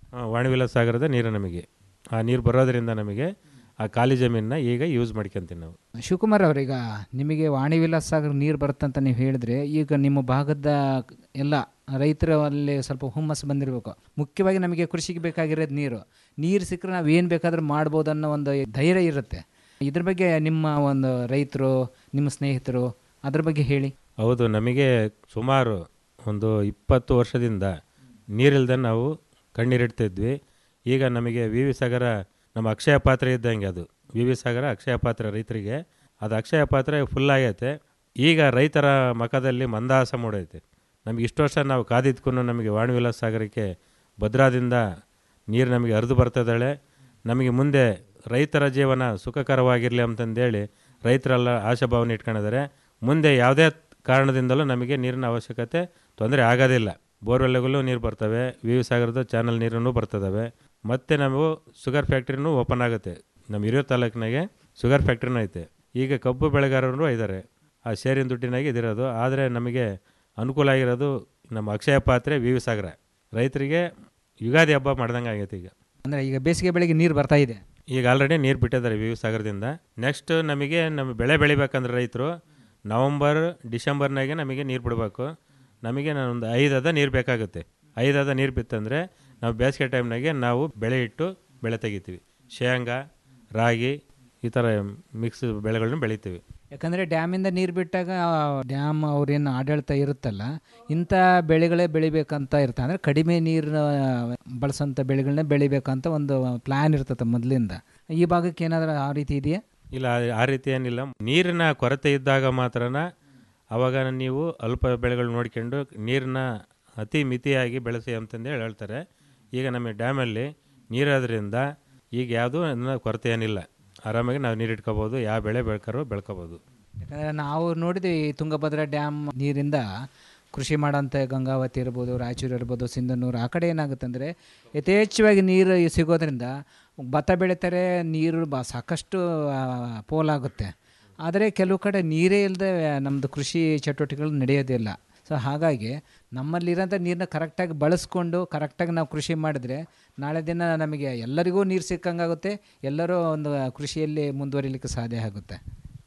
ಆ, ವಾಣಿವಿಲಾಸ ಸಾಗರದ ನೀರು ನಮಗೆ ಆ ನೀರು ಬರೋದರಿಂದ ನಮಗೆ ಆ ಖಾಲಿ ಜಮೀನನ್ನ ಈಗ ಯೂಸ್ ಮಾಡ್ಕೊಂತೀವಿ ನಾವು ಶಿವಕುಮಾರ್ ಅವ್ರೀಗ ನಿಮಗೆ ವಾಣಿ ವಿಲಾಸ ಸಾಗರ ನೀರು ಬರುತ್ತಂತ ನೀವು ಹೇಳಿದ್ರೆ ಈಗ ನಿಮ್ಮ ಭಾಗದ ಎಲ್ಲ ರೈತರಲ್ಲಿ ಸ್ವಲ್ಪ ಹುಮ್ಮಸ್ಸು ಬಂದಿರಬೇಕು ಮುಖ್ಯವಾಗಿ ನಮಗೆ ಕೃಷಿಗೆ ಬೇಕಾಗಿರೋದು ನೀರು ನೀರು ಸಿಕ್ಕರೆ ನಾವು ಏನು ಬೇಕಾದ್ರೂ ಮಾಡ್ಬೋದು ಅನ್ನೋ ಒಂದು ಧೈರ್ಯ ಇರುತ್ತೆ ಇದ್ರ ಬಗ್ಗೆ ನಿಮ್ಮ ಒಂದು ರೈತರು ನಿಮ್ಮ ಸ್ನೇಹಿತರು ಅದ್ರ ಬಗ್ಗೆ ಹೇಳಿ ಹೌದು ನಮಗೆ ಸುಮಾರು ಒಂದು ಇಪ್ಪತ್ತು ವರ್ಷದಿಂದ ನೀರಿಲ್ದೆ ನಾವು ಕಣ್ಣೀರಿಡ್ತಿದ್ವಿ ಈಗ ನಮಗೆ ವಿ ವಿ ಸಾಗರ ನಮ್ಮ ಅಕ್ಷಯ ಪಾತ್ರೆ ಇದ್ದಂಗೆ ಅದು ವಿ ವಿ ಸಾಗರ ಅಕ್ಷಯ ಪಾತ್ರೆ ರೈತರಿಗೆ ಅದು ಅಕ್ಷಯ ಪಾತ್ರೆ ಫುಲ್ ಆಗೈತೆ ಈಗ ರೈತರ ಮಖದಲ್ಲಿ ಮಂದಹಾಸ ಮೂಡೈತೆ ನಮಗೆ ಇಷ್ಟು ವರ್ಷ ನಾವು ಕಾದಿದ್ಕೂ ನಮಗೆ ವಾಣಿವಿಲಾಸ ಸಾಗರಕ್ಕೆ ಭದ್ರಾದಿಂದ ನೀರು ನಮಗೆ ಹರಿದು ಬರ್ತದಾಳೆ ನಮಗೆ ಮುಂದೆ ರೈತರ ಜೀವನ ಸುಖಕರವಾಗಿರಲಿ ಅಂತಂದೇಳಿ ರೈತರೆಲ್ಲ ಆಶಾಭಾವನೆ ಇಟ್ಕೊಂಡಿದ್ದಾರೆ ಮುಂದೆ ಯಾವುದೇ ಕಾರಣದಿಂದಲೂ ನಮಗೆ ನೀರಿನ ಅವಶ್ಯಕತೆ ತೊಂದರೆ ಆಗೋದಿಲ್ಲ ಬೋರ್ವೆಲ್ಗಳೂ ನೀರು ಬರ್ತವೆ ವಿ ವಿ ಸಾಗರದ ಚಾನಲ್ ನೀರನ್ನು ಬರ್ತದವೆ ಮತ್ತು ನಾವು ಶುಗರ್ ಫ್ಯಾಕ್ಟ್ರಿನೂ ಓಪನ್ ಆಗುತ್ತೆ ನಮ್ಮ ಹಿರಿಯೂರು ತಾಲೂಕಿನಾಗೆ ಶುಗರ್ ಫ್ಯಾಕ್ಟ್ರಿನೂ ಐತೆ ಈಗ ಕಬ್ಬು ಬೆಳೆಗಾರರು ಇದ್ದಾರೆ ಆ ಶೇರಿನ ದುಡ್ಡಿನಾಗೆ ಇದಿರೋದು ಆದರೆ ನಮಗೆ ಅನುಕೂಲ ಆಗಿರೋದು ನಮ್ಮ ಅಕ್ಷಯ ಪಾತ್ರೆ ವಿ ವಿ ಸಾಗರ ರೈತರಿಗೆ ಯುಗಾದಿ ಹಬ್ಬ ಮಾಡ್ದಂಗೆ ಆಗೈತೆ ಈಗ ಅಂದರೆ ಈಗ ಬೇಸಿಗೆ ಬೆಳೆಗೆ ನೀರು ಬರ್ತಾ ಇದೆ ಈಗ ಆಲ್ರೆಡಿ ನೀರು ಬಿಟ್ಟಿದ್ದಾರೆ ವಿ ವಿ ಸಾಗರದಿಂದ ನೆಕ್ಸ್ಟ್ ನಮಗೆ ನಮ್ಮ ಬೆಳೆ ಬೆಳಿಬೇಕಂದ್ರೆ ರೈತರು ನವಂಬರ್ ಡಿಸೆಂಬರ್ನಾಗೆ ನಮಗೆ ನೀರು ಬಿಡಬೇಕು ನಮಗೆ ಒಂದು ಐದು ಹದ ನೀರು ಬೇಕಾಗುತ್ತೆ ಐದು ಹದ ನೀರು ಬಿತ್ತಂದರೆ ನಾವು ಬೇಸಿಗೆ ಟೈಮ್ನಾಗೆ ನಾವು ಬೆಳೆ ಇಟ್ಟು ಬೆಳೆ ತೆಗಿತೀವಿ ಶೇಂಗಾ ರಾಗಿ ಈ ಥರ ಮಿಕ್ಸ್ ಬೆಳೆಗಳನ್ನ ಬೆಳಿತೀವಿ ಯಾಕಂದರೆ ಡ್ಯಾಮಿಂದ ನೀರು ಬಿಟ್ಟಾಗ ಡ್ಯಾಮ್ ಅವ್ರೇನು ಆಡಳಿತ ಇರುತ್ತಲ್ಲ ಇಂಥ ಬೆಳೆಗಳೇ ಬೆಳಿಬೇಕಂತ ಇರುತ್ತೆ ಅಂದರೆ ಕಡಿಮೆ ನೀರು ಬಳಸೋಂಥ ಬೆಳೆಗಳನ್ನೇ ಬೆಳಿಬೇಕಂತ ಒಂದು ಪ್ಲ್ಯಾನ್ ಇರ್ತದೆ ಮೊದಲಿಂದ ಈ ಭಾಗಕ್ಕೆ ಏನಾದರೂ ಆ ರೀತಿ ಇದೆಯಾ ಇಲ್ಲ ಆ- ಆ ರೀತಿ ಏನಿಲ್ಲ ನೀರಿನ ಕೊರತೆ ಇದ್ದಾಗ ಮಾತ್ರನ ಅವಾಗ ನೀವು ಅಲ್ಪ ಬೆಳೆಗಳು ನೋಡ್ಕೊಂಡು ನೀರನ್ನ ಅತಿ ಮಿತಿಯಾಗಿ ಬೆಳೆಸಿ ಅಂತಂದೇಳಿ ಹೇಳ್ತಾರೆ ಈಗ ನಮ್ಮ ಡ್ಯಾಮಲ್ಲಿ ನೀರಾದ್ರಿಂದ ಈಗ ಯಾವುದೂ ಅದನ್ನ ಕೊರತೆ ಏನಿಲ್ಲ ಆರಾಮಾಗಿ ನಾವು ನೀರು ಇಟ್ಕೋಬೋದು ಯಾವ ಬೆಳೆ ಬೆಳ್ಕಾರೋ ಬೆಳ್ಕೋಬೋದು ಯಾಕಂದರೆ ನಾವು ನೋಡಿದ್ವಿ ತುಂಗಭದ್ರಾ ಡ್ಯಾಮ್ ನೀರಿಂದ ಕೃಷಿ ಮಾಡೋಂಥ ಗಂಗಾವತಿ ಇರ್ಬೋದು ರಾಯಚೂರು ಇರ್ಬೋದು ಸಿಂಧನೂರು ಆ ಕಡೆ ಏನಾಗುತ್ತೆ ಅಂದರೆ ಯಥೇಚ್ಛವಾಗಿ ನೀರು ಸಿಗೋದ್ರಿಂದ ಭತ್ತ ಬೆಳೀತಾರೆ ನೀರು ಬ ಸಾಕಷ್ಟು ಆ, ಪೋಲಾಗುತ್ತೆ ಆದರೆ ಕೆಲವು ಕಡೆ ನೀರೇ ಇಲ್ಲದೆ ನಮ್ಮದು ಕೃಷಿ ಚಟುವಟಿಕೆಗಳು ನಡೆಯೋದಿಲ್ಲ ಸೊ ಹಾಗಾಗಿ ನಮ್ಮಲ್ಲಿರೋಂಥ ನೀರನ್ನ ಕರೆಕ್ಟಾಗಿ ಬಳಸ್ಕೊಂಡು ಕರೆಕ್ಟಾಗಿ ನಾವು ಕೃಷಿ ಮಾಡಿದ್ರೆ ನಾಳೆ ದಿನ ನಮಗೆ ಎಲ್ಲರಿಗೂ ನೀರು ಸಿಕ್ಕಂಗಾಗುತ್ತೆ ಎಲ್ಲರೂ ಒಂದು ಕೃಷಿಯಲ್ಲಿ ಮುಂದುವರಿಲಿಕ್ಕೆ ಸಾಧ್ಯ ಆಗುತ್ತೆ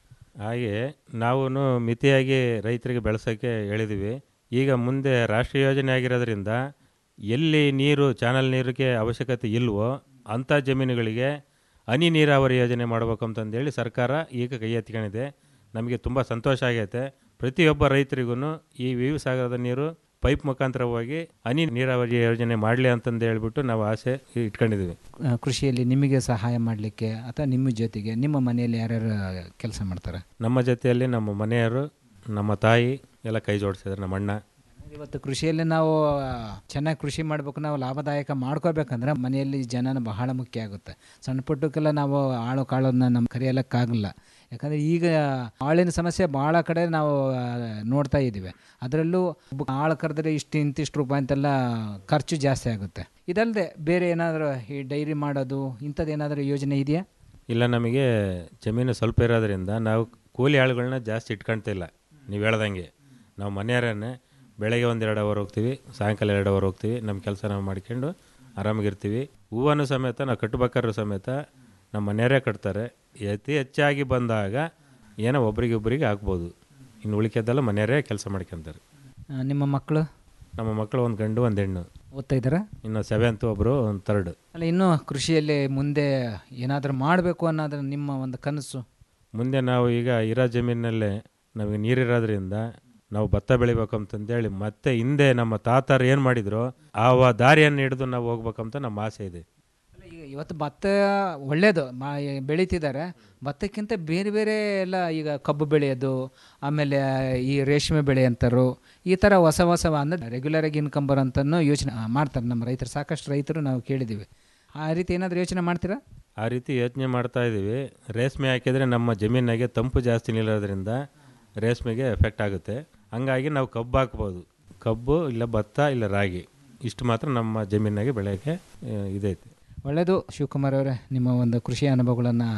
ಹಾಗೆ ನಾವು ಮಿತಿಯಾಗಿ ರೈತರಿಗೆ ಬೆಳೆಸೋಕ್ಕೆ ಹೇಳಿದ್ದೀವಿ ಈಗ ಮುಂದೆ ರಾಷ್ಟ್ರೀಯ ಯೋಜನೆ ಆಗಿರೋದ್ರಿಂದ ಎಲ್ಲಿ ನೀರು ಚಾನಲ್ ನೀರಿಗೆ ಅವಶ್ಯಕತೆ ಇಲ್ವೋ ಅಂಥ ಜಮೀನುಗಳಿಗೆ ಹನಿ ನೀರಾವರಿ ಯೋಜನೆ ಮಾಡಬೇಕು ಅಂತಂದೇಳಿ ಸರ್ಕಾರ ಈಗ ಕೈ ಎತ್ಕೊಂಡಿದೆ ನಮಗೆ ತುಂಬ ಸಂತೋಷ ಆಗೈತೆ ಪ್ರತಿಯೊಬ್ಬ ರೈತರಿಗೂ ಈ ವಿ ವಿ ಸಾಗರದ ನೀರು ಪೈಪ್ ಮುಖಾಂತರವಾಗಿ ಹನಿ ನೀರಾವರಿ ಯೋಜನೆ ಮಾಡಲಿ ಅಂತಂದು ಹೇಳ್ಬಿಟ್ಟು ನಾವು ಆಸೆ ಇಟ್ಕೊಂಡಿದ್ದೀವಿ ಆ, ಕೃಷಿಯಲ್ಲಿ ನಿಮಗೆ ಸಹಾಯ ಮಾಡಲಿಕ್ಕೆ ಅಥವಾ ನಿಮ್ಮ ಜೊತೆಗೆ ನಿಮ್ಮ ಮನೆಯಲ್ಲಿ ಯಾರ್ಯಾರು ಕೆಲಸ ಮಾಡ್ತಾರೆ ನಮ್ಮ ಜೊತೆಯಲ್ಲಿ ನಮ್ಮ ಮನೆಯವರು ನಮ್ಮ ತಾಯಿ ಎಲ್ಲ ಕೈ ಜೋಡಿಸಿದ್ದಾರೆ ನಮ್ಮ ಅಣ್ಣ ಇವತ್ತು ಕೃಷಿಯಲ್ಲಿ ನಾವು ಚೆನ್ನಾಗಿ ಕೃಷಿ ಮಾಡಬೇಕು ನಾವು ಲಾಭದಾಯಕ ಮಾಡ್ಕೋಬೇಕಂದ್ರೆ ಮನೆಯಲ್ಲಿ ಜನನ ಬಹಳ ಮುಖ್ಯ ಆಗುತ್ತೆ ಸಣ್ಣ ಪುಟ್ಟಕ್ಕೆಲ್ಲ ನಾವು ಆಳು ಕಾಳನ್ನ ನಮ್ಮ ಕರೆಯಲಕ್ಕಾಗಲ್ಲ ಯಾಕಂದರೆ ಈಗ ಆಳಿನ ಸಮಸ್ಯೆ ಭಾಳ ಕಡೆ ನಾವು ಆ, ನೋಡ್ತಾ ಇದ್ದೀವಿ ಅದರಲ್ಲೂ ಒಬ್ಬ ಆಳು ಕರೆದ್ರೆ ಇಷ್ಟು ಇಂತಿಷ್ಟು ರೂಪಾಯಿ ಅಂತೆಲ್ಲ ಖರ್ಚು ಜಾಸ್ತಿ ಆಗುತ್ತೆ ಇದಲ್ಲದೆ ಬೇರೆ ಏನಾದರೂ ಈ ಡೈರಿ ಮಾಡೋದು ಇಂಥದ್ದು ಏನಾದರೂ ಯೋಜನೆ ಇದೆಯಾ ಇಲ್ಲ ನಮಗೆ ಜಮೀನು ಸ್ವಲ್ಪ ಇರೋದ್ರಿಂದ ನಾವು ಕೂಲಿ ಆಳುಗಳನ್ನ ಜಾಸ್ತಿ ಇಟ್ಕೊಳ್ತಿಲ್ಲ ನೀವು ಹೇಳ್ದಂಗೆ ನಾವು ಮನೆಯವರನ್ನೇ ಬೆಳಗ್ಗೆ ಒಂದು ಎರಡು ಅವರ್ ಹೋಗ್ತೀವಿ ಸಾಯಂಕಾಲ ಎರಡು ಅವರ್ ಹೋಗ್ತೀವಿ ನಮ್ಮ ಕೆಲಸ ನಾವು ಮಾಡ್ಕೊಂಡು ಆರಾಮಾಗಿರ್ತೀವಿ ಹೂವನ್ನು ಸಮೇತ ನಾವು ಕಟ್ಬೇಕಾದ್ರೂ ಸಮೇತ ನಮ್ಮ ಮನೆಯವರೇ ಕಟ್ತಾರೆ ಅತಿ ಹೆಚ್ಚಾಗಿ ಬಂದಾಗ ಏನೋ ಒಬ್ರಿಗೆ ಒಬ್ರಿಗೆ ಆಗ್ಬೋದು ಇನ್ನು ಉಳಿಕೆದೆಲ್ಲ ಮನೆಯವರೇ ಕೆಲಸ ಮಾಡ್ಕೊತಾರೆ ಆ, ನಿಮ್ಮ ಮಕ್ಕಳು ನಮ್ಮ ಮಕ್ಕಳು ಒಂದು ಗಂಡು ಒಂದು ಹೆಣ್ಣು ಓದ್ತಾ ಇದ್ದಾರಾ ಇನ್ನು ಸೆವೆಂತ್ ಒಬ್ಬರು ಒಂದು ತರ್ಡ್ ಅಲ್ಲ ಇನ್ನೂ ಕೃಷಿಯಲ್ಲಿ ಮುಂದೆ ಏನಾದರೂ ಮಾಡಬೇಕು ಅನ್ನೋದು ನಿಮ್ಮ ಒಂದು ಕನಸು ಮುಂದೆ ನಾವು ಈಗ ಇರೋ ಜಮೀನಲ್ಲೇ ನಮಗೆ ನೀರಿರೋದ್ರಿಂದ ನಾವು ಭತ್ತ ಬೆಳಿಬೇಕು ಅಂತಂದೇಳಿ ಮತ್ತೆ ಹಿಂದೆ ನಮ್ಮ ತಾತರು ಏನು ಮಾಡಿದ್ರು ಆ ವ- ದಾರಿಯನ್ನು ಹಿಡಿದು ನಾವು ಹೋಗ್ಬೇಕಂತ ನಮ್ಮ ಆಸೆ ಇದೆ ಈಗ ಇವತ್ತು ಭತ್ತ ಒಳ್ಳೆಯದು ಮಾ ಬೆಳೀತಿದ್ದಾರೆ ಭತ್ತಕ್ಕಿಂತ ಬೇರೆ ಬೇರೆ ಎಲ್ಲ ಈಗ ಕಬ್ಬು ಬೆಳೆಯೋದು ಆಮೇಲೆ ಈ ರೇಷ್ಮೆ ಬೆಳೆ ಅಂತಾರು ಈ ಥರ ಹೊಸ ಹೊಸ ಅಂದರೆ ರೆಗ್ಯುಲರಾಗಿ ಇನ್ಕಮ್ ಬರೋಂಥನ್ನು ಯೋಚನೆ ಮಾಡ್ತಾರೆ ನಮ್ಮ ರೈತರು ಸಾಕಷ್ಟು ರೈತರು ನಾವು ಕೇಳಿದ್ದೀವಿ ಆ ರೀತಿ ಏನಾದರೂ ಯೋಚನೆ ಮಾಡ್ತೀರಾ ಆ ರೀತಿ ಯೋಚನೆ ಮಾಡ್ತಾ ಇದ್ದೀವಿ ರೇಷ್ಮೆ ಹಾಕಿದರೆ ನಮ್ಮ ಜಮೀನಾಗೆ ತಂಪು ಜಾಸ್ತಿ ನಿಲ್ಲೋದ್ರಿಂದ ರೇಷ್ಮೆಗೆ ಎಫೆಕ್ಟ್ ಆಗುತ್ತೆ ಹಂಗಾಗಿ ನಾವು ಕಬ್ಬು ಹಾಕ್ಬೋದು ಕಬ್ಬು ಇಲ್ಲ ಭತ್ತ ಇಲ್ಲ ರಾಗಿ ಇಷ್ಟು ಮಾತ್ರ ನಮ್ಮ ಜಮೀನಾಗೆ ಬೆಳೆಯೋಕ್ಕೆ ಆ, ಇದೈತೆ ಒಳ್ಳೆಯದು ಶಿವಕುಮಾರ್ ಅವರೇ ನಿಮ್ಮ ಒಂದು ಕೃಷಿ ಅನುಭವಗಳನ್ನು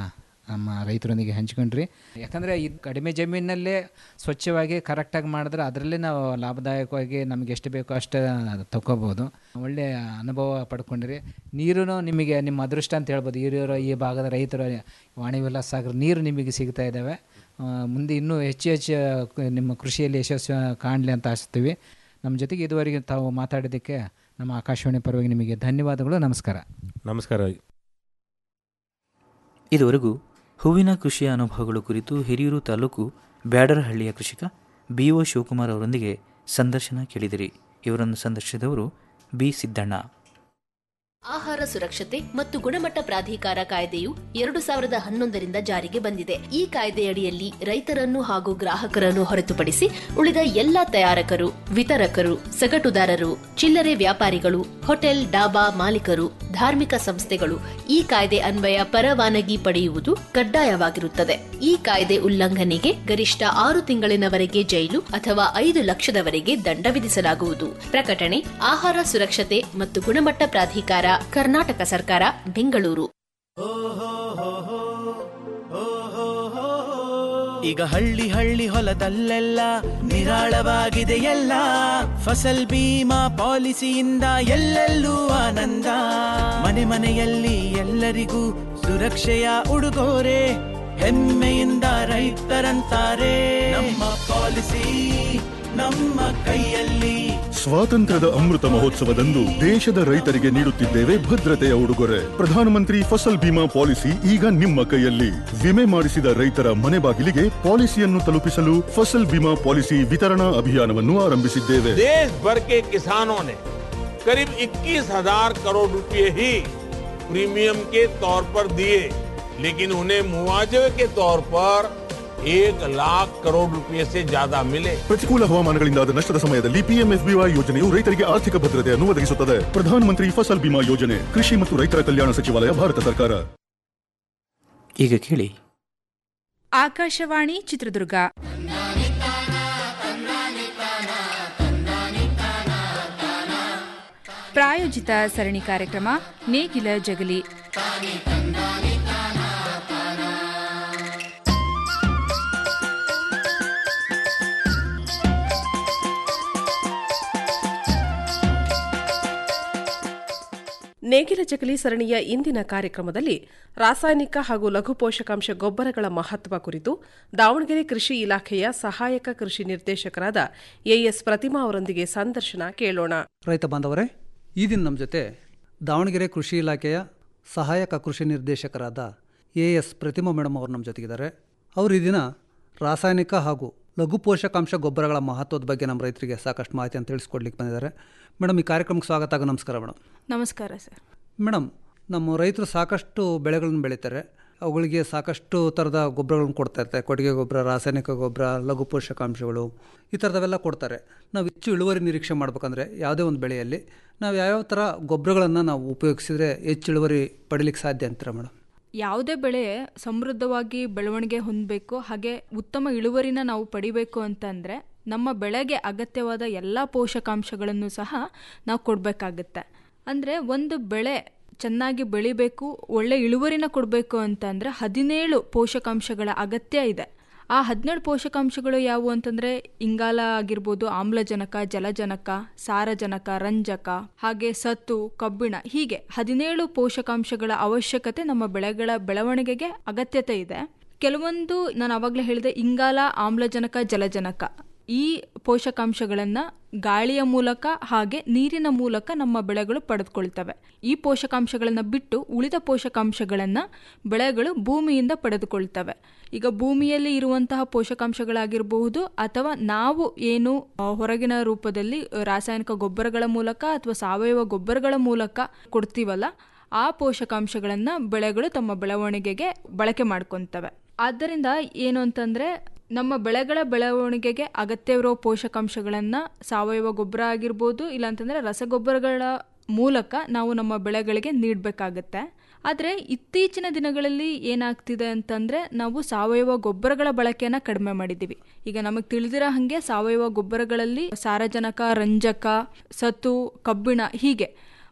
ನಮ್ಮ ರೈತರೊಂದಿಗೆ ಹಂಚ್ಕೊಂಡ್ರಿ ಯಾಕಂದರೆ ಇದು ಕಡಿಮೆ ಜಮೀನಲ್ಲೇ ಸ್ವಚ್ಛವಾಗಿ ಕರೆಕ್ಟಾಗಿ ಮಾಡಿದ್ರೆ ಅದರಲ್ಲೇ ನಾವು ಲಾಭದಾಯಕವಾಗಿ ನಮಗೆ ಎಷ್ಟು ಬೇಕೋ ಅಷ್ಟು ತಗೋಬೋದು ಒಳ್ಳೆಯ ಅನುಭವ ಪಡ್ಕೊಂಡ್ರಿ ನೀರು ನಿಮಗೆ ನಿಮ್ಮ ಅದೃಷ್ಟ ಅಂತ ಹೇಳ್ಬೋದು ಹಿರಿಯರು ಈ ಭಾಗದ ರೈತರು ವಾಣಿ ವಿಲಾಸ ಸಾಗರ ನೀರು ನಿಮಗೆ ಸಿಗ್ತಾ ಇದ್ದಾವೆ ಆ, ಮುಂದೆ ಇನ್ನೂ ಹೆಚ್ಚು ಹೆಚ್ಚು ಕ- ನಿಮ್ಮ ಕೃಷಿಯಲ್ಲಿ ಯಶಸ್ಸು ಕಾಣಲಿ ಅಂತ ಆಶಿಸ್ತೀವಿ ನಮ್ಮ ಜೊತೆಗೆ ಇದುವರೆಗೆ ತಾವು ಮಾತಾಡಿದ್ದಕ್ಕೆ ನಮ್ಮ ಆಕಾಶವಾಣಿ ಪರವಾಗಿ ನಿಮಗೆ ಧನ್ಯವಾದಗಳು ನಮಸ್ಕಾರ ನಮಸ್ಕಾರ ಇದುವರೆಗೂ ಹೂವಿನ ಕೃಷಿಯ ಅನುಭವಗಳು ಕುರಿತು ಹಿರಿಯೂರು ತಾಲೂಕು ಬ್ಯಾಡರಹಳ್ಳಿಯ ಕೃಷಿಕ ಬಿ ಒ ಶಿವಕುಮಾರ್ ಅವರೊಂದಿಗೆ ಸಂದರ್ಶನ ಕೇಳಿದಿರಿ ಇವರನ್ನು ಸಂದರ್ಶಿಸಿದವರು ಬಿ ಸಿದ್ದಣ್ಣ ಆಹಾರ ಸುರಕ್ಷತೆ ಮತ್ತು ಗುಣಮಟ್ಟ ಪ್ರಾಧಿಕಾರ ಕಾಯ್ದೆಯು ಎರಡು ಸಾವಿರದ ಹನ್ನೊಂದರಿಂದ ಜಾರಿಗೆ ಬಂದಿದೆ ಈ ಕಾಯ್ದೆಯಡಿಯಲ್ಲಿ ರೈತರನ್ನು ಹಾಗೂ ಗ್ರಾಹಕರನ್ನು ಹೊರತುಪಡಿಸಿ ಉಳಿದ ಎಲ್ಲ ತಯಾರಕರು ವಿತರಕರು ಸಗಟುದಾರರು ಚಿಲ್ಲರೆ ವ್ಯಾಪಾರಿಗಳು ಹೋಟೆಲ್ ಡಾಬಾ ಮಾಲೀಕರು ಧಾರ್ಮಿಕ ಸಂಸ್ಥೆಗಳು ಈ ಕಾಯ್ದೆ ಅನ್ವಯ ಪರವಾನಗಿ ಪಡೆಯುವುದು ಕಡ್ಡಾಯವಾಗಿರುತ್ತದೆ ಈ ಕಾಯ್ದೆ ಉಲ್ಲಂಘನೆಗೆ ಗರಿಷ್ಠ ಆರು ತಿಂಗಳಿನವರೆಗೆ ಜೈಲು ಅಥವಾ ಐದು ಲಕ್ಷದವರೆಗೆ ದಂಡ ವಿಧಿಸಲಾಗುವುದು ಪ್ರಕಟಣೆ ಆಹಾರ ಸುರಕ್ಷತೆ ಮತ್ತು ಗುಣಮಟ್ಟ ಪ್ರಾಧಿಕಾರ ಕರ್ನಾಟಕ ಸರ್ಕಾರ ಬೆಂಗಳೂರು ಈಗ ಹಳ್ಳಿ ಹಳ್ಳಿ ಹೊಲದಲ್ಲೆಲ್ಲ ನಿರಾಳವಾಗಿದೆ ಎಲ್ಲ ಫಸಲ್ ಬೀಮಾ ಪಾಲಿಸಿಯಿಂದ ಎಲ್ಲೆಲ್ಲೂ ಆನಂದ ಮನೆ ಮನೆಯಲ್ಲಿ ಎಲ್ಲರಿಗೂ ಸುರಕ್ಷೆಯ ಉಡುಗೊರೆ ಹೆಮ್ಮೆಯಿಂದ ರೈತರಂತಾರೆ ನಮ್ಮ ಪಾಲಿಸಿ ನಮ್ಮ ಕೈಯಲ್ಲಿ ಸ್ವಾತಂತ್ರ್ಯದ ಅಮೃತ ಮಹೋತ್ಸವದಂದು ದೇಶದ ರೈತರಿಗೆ ನೀಡುತ್ತಿದ್ದೇವೆ ಭದ್ರತೆಯ ಉಡುಗೊರೆ ಪ್ರಧಾನಮಂತ್ರಿ ಫಸಲ್ ಬಿಮಾ ಪಾಲಿಸಿ ಈಗ ನಿಮ್ಮ ಕೈಯಲ್ಲಿ ವಿಮೆ ಮಾಡಿಸಿದ ರೈತರ ಮನೆ ಬಾಗಿಲಿಗೆ ಪಾಲಿಸಿಯನ್ನು ತಲುಪಿಸಲು ಫಸಲ್ ಬಿಮಾ ಪಾಲಿಸಿ ವಿತರಣಾ ಅಭಿಯಾನವನ್ನು ಆರಂಭಿಸಿದ್ದೇವೆ देश भर के किसानों ने करीब 21,000 करोड़ रुपए ही प्रीमियम के तौर पर दिए लेकिन उन्हें मुआवजे के तौर पर एक लाख करोड़ रुपए से ज्यादा मिले ಪ್ರತಿಕೂಲ ಹವಾಮಾನಗಳಿಂದಾದ ನಷ್ಟದ ಸಮಯದಲ್ಲಿ ಪಿಎಂಎಫ್ಬಿವೈ ಯೋಜನೆಯು ರೈತರಿಗೆ ಆರ್ಥಿಕ ಭದ್ರತೆಯನ್ನು ಒದಗಿಸುತ್ತದೆ ಪ್ರಧಾನಮಂತ್ರಿ ಫಸಲ್ ಬಿಮಾ ಯೋಜನೆ ಕೃಷಿ ಮತ್ತು ರೈತರ ಕಲ್ಯಾಣ ಸಚಿವಾಲಯ ಭಾರತ ಸರ್ಕಾರ ಈಗ ಕೇಳಿ ಆಕಾಶವಾಣಿ ಚಿತ್ರದುರ್ಗ ಪ್ರಾಯೋಜಿತ ಸರಣಿ ಕಾರ್ಯಕ್ರಮ ನೇಗಿಲ ಜಗಲಿ ನೇಗಿಲ ಜಗಲಿ ಸರಣಿಯ ಇಂದಿನ ಕಾರ್ಯಕ್ರಮದಲ್ಲಿ ರಾಸಾಯನಿಕ ಹಾಗೂ ಲಘು ಪೋಷಕಾಂಶ ಗೊಬ್ಬರಗಳ ಮಹತ್ವ ಕುರಿತು ದಾವಣಗೆರೆ ಕೃಷಿ ಇಲಾಖೆಯ ಸಹಾಯಕ ಕೃಷಿ ನಿರ್ದೇಶಕರಾದ ಎಎಸ್ ಪ್ರತಿಮಾ ಅವರೊಂದಿಗೆ ಸಂದರ್ಶನ ಕೇಳೋಣ ರೈತ ಬಾಂಧವರೇ ಈ ದಿನ ನಮ್ಮ ಜೊತೆ ದಾವಣಗೆರೆ ಕೃಷಿ ಇಲಾಖೆಯ ಸಹಾಯಕ ಕೃಷಿ ನಿರ್ದೇಶಕರಾದ ಎ ಎಸ್ ಪ್ರತಿಮಾ ಮೇಡಮ್ ಅವರು ನಮ್ಮ ಜೊತೆಗಿದ್ದಾರೆ ಅವರು ಈ ದಿನ ರಾಸಾಯನಿಕ ಹಾಗೂ ಲಘು ಪೋಷಕಾಂಶ ಗೊಬ್ಬರಗಳ ಮಹತ್ವದ ಬಗ್ಗೆ ನಮ್ಮ ರೈತರಿಗೆ ಸಾಕಷ್ಟು ಮಾಹಿತಿಯನ್ನು ತಿಳಿಸ್ಕೊಡ್ಲಿಕ್ಕೆ ಬಂದಿದ್ದಾರೆ ಮೇಡಮ್ ಈ ಕಾರ್ಯಕ್ರಮಕ್ಕೆ ಸ್ವಾಗತ ಹಾಗೂ ನಮಸ್ಕಾರ ಮೇಡಮ್ ನಮಸ್ಕಾರ ಸರ್ ಮೇಡಮ್ ನಮ್ಮ ರೈತರು ಸಾಕಷ್ಟು ಬೆಳೆಗಳನ್ನು ಬೆಳೀತಾರೆ ಅವುಗಳಿಗೆ ಸಾಕಷ್ಟು ಥರದ ಗೊಬ್ಬರಗಳನ್ನು ಕೊಡ್ತಾ ಇರ್ತಾರೆ ಕೊಟ್ಟಿಗೆ ಗೊಬ್ಬರ ರಾಸಾಯನಿಕ ಗೊಬ್ಬರ ಲಘು ಪೋಷಕಾಂಶಗಳು ಈ ಥರದವೆಲ್ಲ ಕೊಡ್ತಾರೆ ನಾವು ಹೆಚ್ಚು ಇಳುವರಿ ನಿರೀಕ್ಷೆ ಮಾಡ್ಬೇಕಂದ್ರೆ ಯಾವುದೇ ಒಂದು ಬೆಳೆಯಲ್ಲಿ ನಾವು ಯಾವ್ಯಾವ ಥರ ಗೊಬ್ಬರಗಳನ್ನು ನಾವು ಉಪಯೋಗಿಸಿದ್ರೆ ಹೆಚ್ಚು ಇಳುವರಿ ಪಡಿಲಿಕ್ಕೆ ಸಾಧ್ಯ ಅಂತೀರಾ ಮೇಡಮ್ ಯಾವುದೇ ಬೆಳೆ ಸಮೃದ್ಧವಾಗಿ ಬೆಳವಣಿಗೆ ಹೊಂದಬೇಕು ಹಾಗೆ ಉತ್ತಮ ಇಳುವರಿನ ನಾವು ಪಡಿಬೇಕು ಅಂತಂದರೆ ನಮ್ಮ ಬೆಳೆಗೆ ಅಗತ್ಯವಾದ ಎಲ್ಲ ಪೋಷಕಾಂಶಗಳನ್ನು ಸಹ ನಾವು ಕೊಡಬೇಕಾಗತ್ತೆ ಅಂದರೆ ಒಂದು ಬೆಳೆ ಚೆನ್ನಾಗಿ ಬೆಳಿಬೇಕು ಒಳ್ಳೆ ಇಳುವರಿನ ಕೊಡಬೇಕು ಅಂತಂದರೆ ಹದಿನೇಳು ಪೋಷಕಾಂಶಗಳ ಅಗತ್ಯ ಇದೆ ಆ ಹದಿನೇಳು ಪೋಷಕಾಂಶಗಳು ಯಾವುವು ಅಂತಂದರೆ ಇಂಗಾಲ ಆಗಿರ್ಬೋದು ಆಮ್ಲಜನಕ ಜಲಜನಕ ಸಾರಜನಕ ರಂಜಕ ಹಾಗೆ ಸತ್ತು ಕಬ್ಬಿಣ ಹೀಗೆ ಹದಿನೇಳು ಪೋಷಕಾಂಶಗಳ ಅವಶ್ಯಕತೆ ನಮ್ಮ ಬೆಳೆಗಳ ಬೆಳವಣಿಗೆಗೆ ಅಗತ್ಯತೆ ಇದೆ ಕೆಲವೊಂದು ನಾನು ಆವಾಗಲೇ ಹೇಳಿದೆ ಇಂಗಾಲ ಆಮ್ಲಜನಕ ಜಲಜನಕ ಈ ಪೋಷಕಾಂಶಗಳನ್ನು ಗಾಳಿಯ ಮೂಲಕ ಹಾಗೆ ನೀರಿನ ಮೂಲಕ ನಮ್ಮ ಬೆಳೆಗಳು ಪಡೆದುಕೊಳ್ತವೆ ಈ ಪೋಷಕಾಂಶಗಳನ್ನು ಬಿಟ್ಟು ಉಳಿದ ಪೋಷಕಾಂಶಗಳನ್ನು ಬೆಳೆಗಳು ಭೂಮಿಯಿಂದ ಪಡೆದುಕೊಳ್ತವೆ ಈಗ ಭೂಮಿಯಲ್ಲಿ ಇರುವಂತಹ ಪೋಷಕಾಂಶಗಳಾಗಿರಬಹುದು ಅಥವಾ ನಾವು ಏನು ಆ, ಹೊರಗಿನ ರೂಪದಲ್ಲಿ ರಾಸಾಯನಿಕ ಗೊಬ್ಬರಗಳ ಮೂಲಕ ಅಥವಾ ಸಾವಯವ ಗೊಬ್ಬರಗಳ ಮೂಲಕ ಕೊಡ್ತೀವಲ್ಲ ಆ ಪೋಷಕಾಂಶಗಳನ್ನು ಬೆಳೆಗಳು ತಮ್ಮ ಬೆಳವಣಿಗೆಗೆ ಬಳಕೆ ಮಾಡ್ಕೊತವೆ ಆದ್ದರಿಂದ ಏನು ಅಂತಂದರೆ ನಮ್ಮ ಬೆಳೆಗಳ ಬೆಳವಣಿಗೆಗೆ ಅಗತ್ಯವಿರೋ ಪೋಷಕಾಂಶಗಳನ್ನು ಸಾವಯವ ಗೊಬ್ಬರ ಆಗಿರ್ಬೋದು ಇಲ್ಲಾಂತಂದರೆ ರಸಗೊಬ್ಬರಗಳ ಮೂಲಕ ನಾವು ನಮ್ಮ ಬೆಳೆಗಳಿಗೆ ನೀಡಬೇಕಾಗತ್ತೆ ಆದರೆ ಇತ್ತೀಚಿನ ದಿನಗಳಲ್ಲಿ ಏನಾಗ್ತಿದೆ ಅಂತಂದರೆ ನಾವು ಸಾವಯವ ಗೊಬ್ಬರಗಳ ಬಳಕೆಯನ್ನು ಕಡಿಮೆ ಮಾಡಿದ್ದೀವಿ ಈಗ ನಮಗೆ ತಿಳಿದಿರೋ ಹಾಗೆ ಸಾವಯವ ಗೊಬ್ಬರಗಳಲ್ಲಿ ಸಾರಜನಕ ರಂಜಕ ಸತು ಕಬ್ಬಿಣ ಹೀಗೆ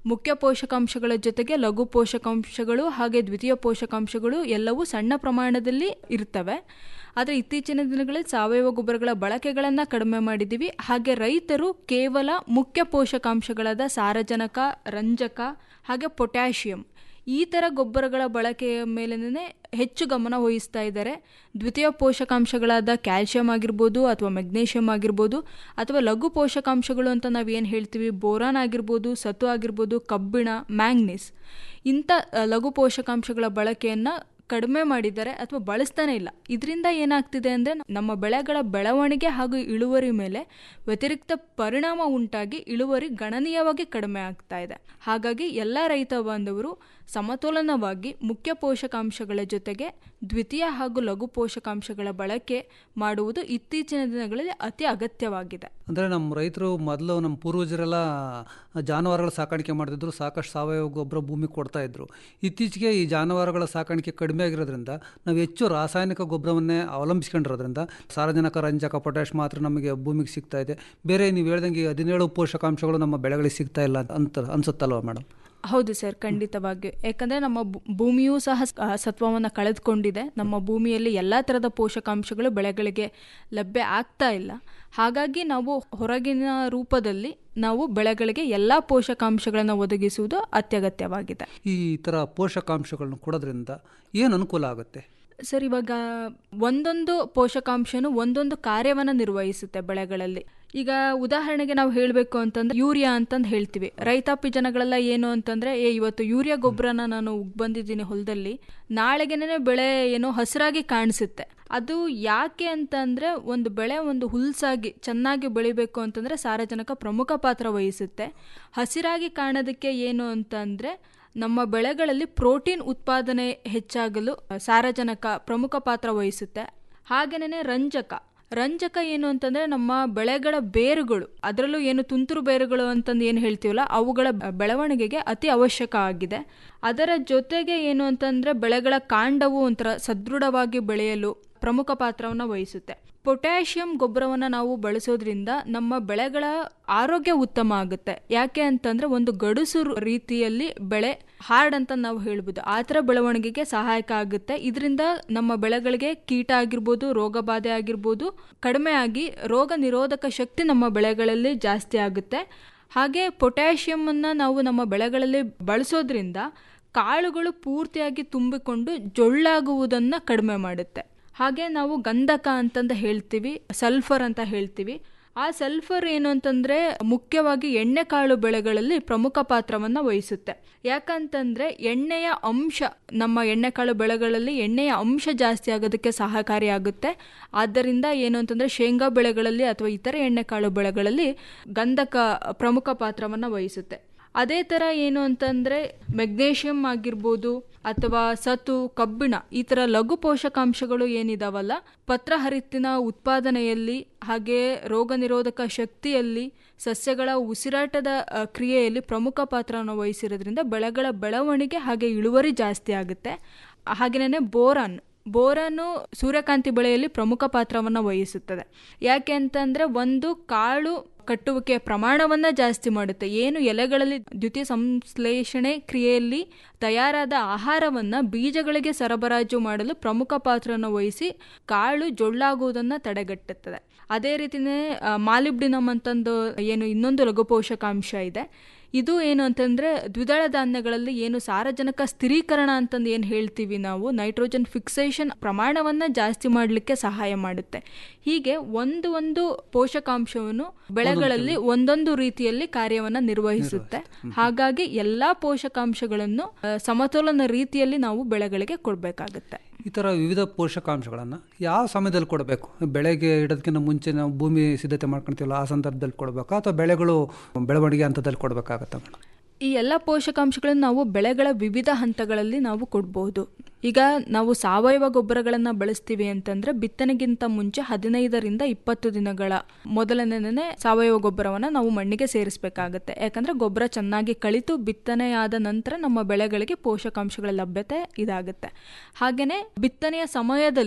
ಮುಖ್ಯ ಪೋಷಕಾಂಶಗಳ ಜೊತೆಗೆ ಲಘು ಪೋಷಕಾಂಶಗಳು ಹಾಗೆ ದ್ವಿತೀಯ ಪೋಷಕಾಂಶಗಳು ಎಲ್ಲವೂ ಸಣ್ಣ ಪ್ರಮಾಣದಲ್ಲಿ ಇರ್ತವೆ ಆದರೆ ಇತ್ತೀಚಿನ ದಿನಗಳಲ್ಲಿ ಸಾವಯವ ಗೊಬ್ಬರಗಳ ಬಳಕೆಗಳನ್ನು ಕಡಿಮೆ ಮಾಡಿದ್ದೀವಿ ಹಾಗೆ ರೈತರು ಕೇವಲ ಮುಖ್ಯ ಪೋಷಕಾಂಶಗಳಾದ ಸಾರಜನಕ ರಂಜಕ ಹಾಗೆ ಪೊಟ್ಯಾಷಿಯಂ ಈ ಥರ ಗೊಬ್ಬರಗಳ ಬಳಕೆಯ ಮೇಲೇ ಹೆಚ್ಚು ಗಮನ ವಹಿಸ್ತಾ ಇದ್ದಾರೆ ದ್ವಿತೀಯ ಪೋಷಕಾಂಶಗಳಾದ ಕ್ಯಾಲ್ಶಿಯಂ ಆಗಿರ್ಬೋದು ಅಥವಾ ಮೆಗ್ನೀಷಿಯಂ ಆಗಿರ್ಬೋದು ಅಥವಾ ಲಘು ಪೋಷಕಾಂಶಗಳು ಅಂತ ನಾವು ಏನು ಹೇಳ್ತೀವಿ ಬೋರಾನ್ ಆಗಿರ್ಬೋದು ಸತು ಆಗಿರ್ಬೋದು ಕಬ್ಬಿಣ ಮ್ಯಾಂಗ್ನೀಸ್ ಇಂಥ ಅ, ಲಘು ಪೋಷಕಾಂಶಗಳ ಬಳಕೆಯನ್ನು ಕಡಿಮೆ ಮಾಡಿದ್ದಾರೆ ಅಥವಾ ಬಳಸ್ತಾನೆ ಇಲ್ಲ ಇದರಿಂದ ಏನಾಗ್ತಿದೆ ಅಂದರೆ ನಮ್ಮ ಬೆಳೆಗಳ ಬೆಳವಣಿಗೆ ಹಾಗೂ ಇಳುವರಿ ಮೇಲೆ ವ್ಯತಿರಿಕ್ತ ಪರಿಣಾಮ ಉಂಟಾಗಿ ಇಳುವರಿ ಗಣನೀಯವಾಗಿ ಕಡಿಮೆ ಆಗ್ತಾ ಇದೆ ಹಾಗಾಗಿ ಎಲ್ಲ ರೈತ ಬಾಂಧವರು ಸಮತೋಲನವಾಗಿ ಮುಖ್ಯ ಪೋಷಕಾಂಶಗಳ ಜೊತೆಗೆ ದ್ವಿತೀಯ ಹಾಗೂ ಲಘು ಪೋಷಕಾಂಶಗಳ ಬಳಕೆ ಮಾಡುವುದು ಇತ್ತೀಚಿನ ದಿನಗಳಲ್ಲಿ ಅತಿ ಅಗತ್ಯವಾಗಿದೆ ಅಂದರೆ ನಮ್ಮ ರೈತರು ಮೊದಲು ನಮ್ಮ ಪೂರ್ವಜರೆಲ್ಲ ಜಾನುವಾರುಗಳ ಸಾಕಾಣಿಕೆ ಮಾಡ್ತಿದ್ರು ಸಾಕಷ್ಟು ಸಾವಯವ ಗೊಬ್ಬರ ಭೂಮಿಗೆ ಕೊಡ್ತಾ ಇದ್ರು ಇತ್ತೀಚೆಗೆ ಈ ಜಾನುವಾರುಗಳ ಸಾಕಾಣಿಕೆ ಕಡಿಮೆ ಆಗಿರೋದ್ರಿಂದ ನಾವು ಹೆಚ್ಚು ರಾಸಾಯನಿಕ ಗೊಬ್ಬರವನ್ನೇ ಅವಲಂಬಿಸ್ಕೊಂಡಿರೋದ್ರಿಂದ ಸಾರಜನಕ ರಂಜಕ ಪೊಟ್ಯಾಶ್ ಮಾತ್ರ ನಮಗೆ ಭೂಮಿಗೆ ಸಿಗ್ತಾ ಇದೆ ಬೇರೆ ನೀವು ಹೇಳ್ದಂಗೆ ಹದಿನೇಳು ಪೋಷಕಾಂಶಗಳು ನಮ್ಮ ಬೆಳೆಗಳಿಗೆ ಸಿಗ್ತಾ ಇಲ್ಲ ಅಂತ ಅನ್ಸುತ್ತಲ್ವ ಮೇಡಮ್ ಹೌದು ಸರ್ ಖಂಡಿತವಾಗಿಯೂ ಯಾಕಂದರೆ ನಮ್ಮ ಭೂ- ಭೂಮಿಯೂ ಸಹ ಸತ್ವವನ್ನು ಕಳೆದುಕೊಂಡಿದೆ ನಮ್ಮ ಭೂಮಿಯಲ್ಲಿ ಎಲ್ಲ ಥರದ ಪೋಷಕಾಂಶಗಳು ಬೆಳೆಗಳಿಗೆ ಲಭ್ಯ ಆಗ್ತಾ ಇಲ್ಲ ಹಾಗಾಗಿ ನಾವು ಹೊರಗಿನ ರೂಪದಲ್ಲಿ ನಾವು ಬೆಳೆಗಳಿಗೆ ಎಲ್ಲ ಪೋಷಕಾಂಶಗಳನ್ನು ಒದಗಿಸುವುದು ಅತ್ಯಗತ್ಯವಾಗಿದೆ ಈ ಥರ ಪೋಷಕಾಂಶಗಳನ್ನು ಕೊಡೋದ್ರಿಂದ ಏನು ಅನುಕೂಲ ಆಗುತ್ತೆ ಸರ್ ಇವಾಗ ಒಂದೊಂದು ಪೋಷಕಾಂಶನು ಒಂದೊಂದು ಕಾರ್ಯವನ್ನು ನಿರ್ವಹಿಸುತ್ತೆ ಬೆಳೆಗಳಲ್ಲಿ ಈಗ ಉದಾಹರಣೆಗೆ ನಾವು ಹೇಳಬೇಕು ಅಂತಂದ್ರೆ ಯೂರಿಯಾ ಅಂತಂದು ಹೇಳ್ತೀವಿ ರೈತಾಪಿ ಜನಗಳೆಲ್ಲ ಏನು ಅಂತಂದ್ರೆ ಏ ಇವತ್ತು ಯೂರಿಯಾ ಗೊಬ್ಬರನ ನಾನು ಉಗ್ ಬಂದಿದ್ದೀನಿ ಹೊಲದಲ್ಲಿ ನಾಳೆಗೆನೇ ಬೆಳೆ ಏನೋ ಹಸಿರಾಗಿ ಕಾಣಿಸುತ್ತೆ ಅದು ಯಾಕೆ ಅಂತಂದ್ರೆ ಒಂದು ಬೆಳೆ ಒಂದು ಹುಲ್ಸಾಗಿ ಚೆನ್ನಾಗಿ ಬೆಳಿಬೇಕು ಅಂತಂದ್ರೆ ಸಾರಜನಕ ಪ್ರಮುಖ ಪಾತ್ರ ವಹಿಸುತ್ತೆ ಹಸಿರಾಗಿ ಕಾಣೋದಕ್ಕೆ ಏನು ಅಂತಂದ್ರೆ ನಮ್ಮ ಬೆಳೆಗಳಲ್ಲಿ ಪ್ರೋಟೀನ್ ಉತ್ಪಾದನೆ ಹೆಚ್ಚಾಗಲು ಸಾರಜನಕ ಪ್ರಮುಖ ಪಾತ್ರ ವಹಿಸುತ್ತೆ ಹಾಗೆಯೇ ರಂಜಕ ರಂಜಕ ಏನು ಅಂತಂದ್ರೆ ನಮ್ಮ ಬೆಳೆಗಳ ಬೇರುಗಳು ಅದರಲ್ಲೂ ಏನು ತುಂತುರು ಬೇರುಗಳು ಅಂತಂದು ಏನು ಹೇಳ್ತೀವಲ್ಲ ಅವುಗಳ ಬೆಳವಣಿಗೆಗೆ ಅತಿ ಅವಶ್ಯಕ ಆಗಿದೆ ಅದರ ಜೊತೆಗೆ ಏನು ಅಂತಂದ್ರೆ ಬೆಳೆಗಳ ಕಾಂಡವು ಒಂಥರ ಸದೃಢವಾಗಿ ಬೆಳೆಯಲು ಪ್ರಮುಖ ಪಾತ್ರವನ್ನು ವಹಿಸುತ್ತೆ ಪೊಟ್ಯಾಷಿಯಂ ಗೊಬ್ಬರವನ್ನು ನಾವು ಬಳಸೋದ್ರಿಂದ ನಮ್ಮ ಬೆಳೆಗಳ ಆರೋಗ್ಯ ಉತ್ತಮ ಆಗುತ್ತೆ ಯಾಕೆ ಅಂತಂದ್ರೆ ಒಂದು ಗಡುಸು ರೀತಿಯಲ್ಲಿ ಬೆಳೆ ಹಾರ್ಡ್ ಅಂತ ನಾವು ಹೇಳ್ಬೋದು ಆ ಥರ ಬೆಳವಣಿಗೆಗೆ ಸಹಾಯಕ ಆಗುತ್ತೆ ಇದರಿಂದ ನಮ್ಮ ಬೆಳೆಗಳಿಗೆ ಕೀಟ ಆಗಿರ್ಬೋದು ರೋಗ ಬಾಧೆ ಆಗಿರ್ಬೋದು ಕಡಿಮೆ ಆಗಿ ರೋಗ ನಿರೋಧಕ ಶಕ್ತಿ ನಮ್ಮ ಬೆಳೆಗಳಲ್ಲಿ ಜಾಸ್ತಿ ಆಗುತ್ತೆ ಹಾಗೆ ಪೊಟ್ಯಾಷಿಯಮನ್ನು ನಾವು ನಮ್ಮ ಬೆಳೆಗಳಲ್ಲಿ ಬಳಸೋದ್ರಿಂದ ಕಾಳುಗಳು ಪೂರ್ತಿಯಾಗಿ ತುಂಬಿಕೊಂಡು ಜೊಳ್ಳಾಗುವುದನ್ನು ಕಡಿಮೆ ಮಾಡುತ್ತೆ ಹಾಗೆ ನಾವು ಗಂಧಕ ಅಂತಂದು ಹೇಳ್ತೀವಿ ಸಲ್ಫರ್ ಅಂತ ಹೇಳ್ತೀವಿ ಆ ಸಲ್ಫರ್ ಏನು ಅಂತಂದ್ರೆ ಮುಖ್ಯವಾಗಿ ಎಣ್ಣೆಕಾಳು ಬೆಳೆಗಳಲ್ಲಿ ಪ್ರಮುಖ ಪಾತ್ರವನ್ನು ವಹಿಸುತ್ತೆ ಯಾಕಂತಂದ್ರೆ ಎಣ್ಣೆಯ ಅಂಶ ನಮ್ಮ ಎಣ್ಣೆಕಾಳು ಬೆಳೆಗಳಲ್ಲಿ ಎಣ್ಣೆಯ ಅಂಶ ಜಾಸ್ತಿ ಆಗೋದಕ್ಕೆ ಸಹಕಾರಿಯಾಗುತ್ತೆ ಆದ್ದರಿಂದ ಏನು ಅಂತಂದ್ರೆ ಶೇಂಗಾ ಬೆಳೆಗಳಲ್ಲಿ ಅಥವಾ ಇತರ ಎಣ್ಣೆಕಾಳು ಬೆಳೆಗಳಲ್ಲಿ ಗಂಧಕ ಪ್ರಮುಖ ಪಾತ್ರವನ್ನು ವಹಿಸುತ್ತೆ ಅದೇ ಥರ ಏನು ಅಂತಂದರೆ ಮೆಗ್ನೇಷಿಯಂ ಆಗಿರ್ಬೋದು ಅಥವಾ ಸತು ಕಬ್ಬಿಣ ಈ ಥರ ಲಘು ಪೋಷಕಾಂಶಗಳು ಏನಿದಾವಲ್ಲ ಪತ್ರಹರಿತ್ತಿನ ಉತ್ಪಾದನೆಯಲ್ಲಿ ಹಾಗೆ ರೋಗ ನಿರೋಧಕ ಶಕ್ತಿಯಲ್ಲಿ ಸಸ್ಯಗಳ ಉಸಿರಾಟದ ಅ, ಕ್ರಿಯೆಯಲ್ಲಿ ಪ್ರಮುಖ ಪಾತ್ರವನ್ನು ವಹಿಸಿರೋದ್ರಿಂದ ಬೆಳೆಗಳ ಬೆಳವಣಿಗೆ ಹಾಗೆ ಇಳುವರಿ ಜಾಸ್ತಿ ಆಗುತ್ತೆ ಹಾಗೆಯೇ ಬೋರಾನ್ ಬೋರಾನು ಸೂರ್ಯಕಾಂತಿ ಬೆಳೆಯಲ್ಲಿ ಪ್ರಮುಖ ಪಾತ್ರವನ್ನು ವಹಿಸುತ್ತದೆ ಯಾಕೆ ಅಂತಂದ್ರೆ ಒಂದು ಕಾಳು ಕಟ್ಟುವಿಕೆಯ ಪ್ರಮಾಣವನ್ನ ಜಾಸ್ತಿ ಮಾಡುತ್ತೆ ಏನು ಎಲೆಗಳಲ್ಲಿ ದ್ವಿತೀಯ ಸಂಶ್ಲೇಷಣೆ ಕ್ರಿಯೆಯಲ್ಲಿ ತಯಾರಾದ ಆಹಾರವನ್ನ ಬೀಜಗಳಿಗೆ ಸರಬರಾಜು ಮಾಡಲು ಪ್ರಮುಖ ಪಾತ್ರವನ್ನು ವಹಿಸಿ ಕಾಳು ಜೊಳ್ಳಾಗುವುದನ್ನು ತಡೆಗಟ್ಟುತ್ತದೆ ಅದೇ ರೀತಿನೇ ಆ, ಮಾಲಿಬ್ಡಿನಮ್ ಅಂತಂದು ಏನು ಇನ್ನೊಂದು ಲಘು ಪೋಷಕಾಂಶ ಇದೆ ಇದು ಏನು ಅಂತಂದ್ರೆ ದ್ವಿದಳ ಧಾನ್ಯಗಳಲ್ಲಿ ಏನು ಸಾರಜನಕ ಸ್ಥಿರೀಕರಣ ಅಂತಂದು ಏನು ಹೇಳ್ತೀವಿ ನಾವು ನೈಟ್ರೋಜನ್ ಫಿಕ್ಸೇಷನ್ ಪ್ರಮಾಣವನ್ನ ಜಾಸ್ತಿ ಮಾಡಲಿಕ್ಕೆ ಸಹಾಯ ಮಾಡುತ್ತೆ ಹೀಗೆ ಒಂದು ಒಂದು ಪೋಷಕಾಂಶವನ್ನು ಬೆಳೆಗಳಲ್ಲಿ ಒಂದೊಂದು ರೀತಿಯಲ್ಲಿ ಕಾರ್ಯವನ್ನ ನಿರ್ವಹಿಸುತ್ತೆ ಹಾಗಾಗಿ ಎಲ್ಲಾ ಪೋಷಕಾಂಶಗಳನ್ನು ಆ, ಸಮತೋಲನ ರೀತಿಯಲ್ಲಿ ನಾವು ಬೆಳೆಗಳಿಗೆ ಕೊಡಬೇಕಾಗುತ್ತೆ ಈ ಥರ ವಿವಿಧ ಪೋಷಕಾಂಶಗಳನ್ನು ಯಾವ ಸಮಯದಲ್ಲಿ ಕೊಡಬೇಕು ಬೆಳೆಗೆ ಇಡೋದಕ್ಕಿಂತ ಮುಂಚೆ ನಾವು ಭೂಮಿ ಸಿದ್ಧತೆ ಮಾಡ್ಕೊಳ್ತೀವಲ್ಲ ಆ ಸಂದರ್ಭದಲ್ಲಿ ಕೊಡಬೇಕಾ ಅಥವಾ ಬೆಳೆಗಳು ಬೆಳವಣಿಗೆ ಹಂತದಲ್ಲಿ ಕೊಡಬೇಕಾಗತ್ತಾ ಮೇಡಮ್ ಈ ಎಲ್ಲ ಪೋಷಕಾಂಶಗಳನ್ನು ನಾವು ಬೆಳೆಗಳ ವಿವಿಧ ಹಂತಗಳಲ್ಲಿ ನಾವು ಕೊಡಬಹುದು ಈಗ ನಾವು ಸಾವಯವ ಗೊಬ್ಬರಗಳನ್ನು ಬಳಸ್ತೀವಿ ಅಂತಂದ್ರೆ ಬಿತ್ತನೆಗಿಂತ ಮುಂಚೆ ಹದಿನೈದರಿಂದ ಇಪ್ಪತ್ತು ದಿನಗಳ ಮೊದಲನೇ ಸಾವಯವ ಗೊಬ್ಬರವನ್ನು ನಾವು ಮಣ್ಣಿಗೆ ಸೇರಿಸಬೇಕಾಗತ್ತೆ ಯಾಕಂದ್ರೆ ಗೊಬ್ಬರ ಚೆನ್ನಾಗಿ ಕಳಿತು ಬಿತ್ತನೆಯಾದ ನಂತರ ನಮ್ಮ ಬೆಳೆಗಳಿಗೆ ಪೋಷಕಾಂಶಗಳ ಲಭ್ಯತೆ ಇದಾಗುತ್ತೆ ಹಾಗೆಯೇ ಬಿತ್ತನೆಯ ಸಮಯದಲ್ಲಿ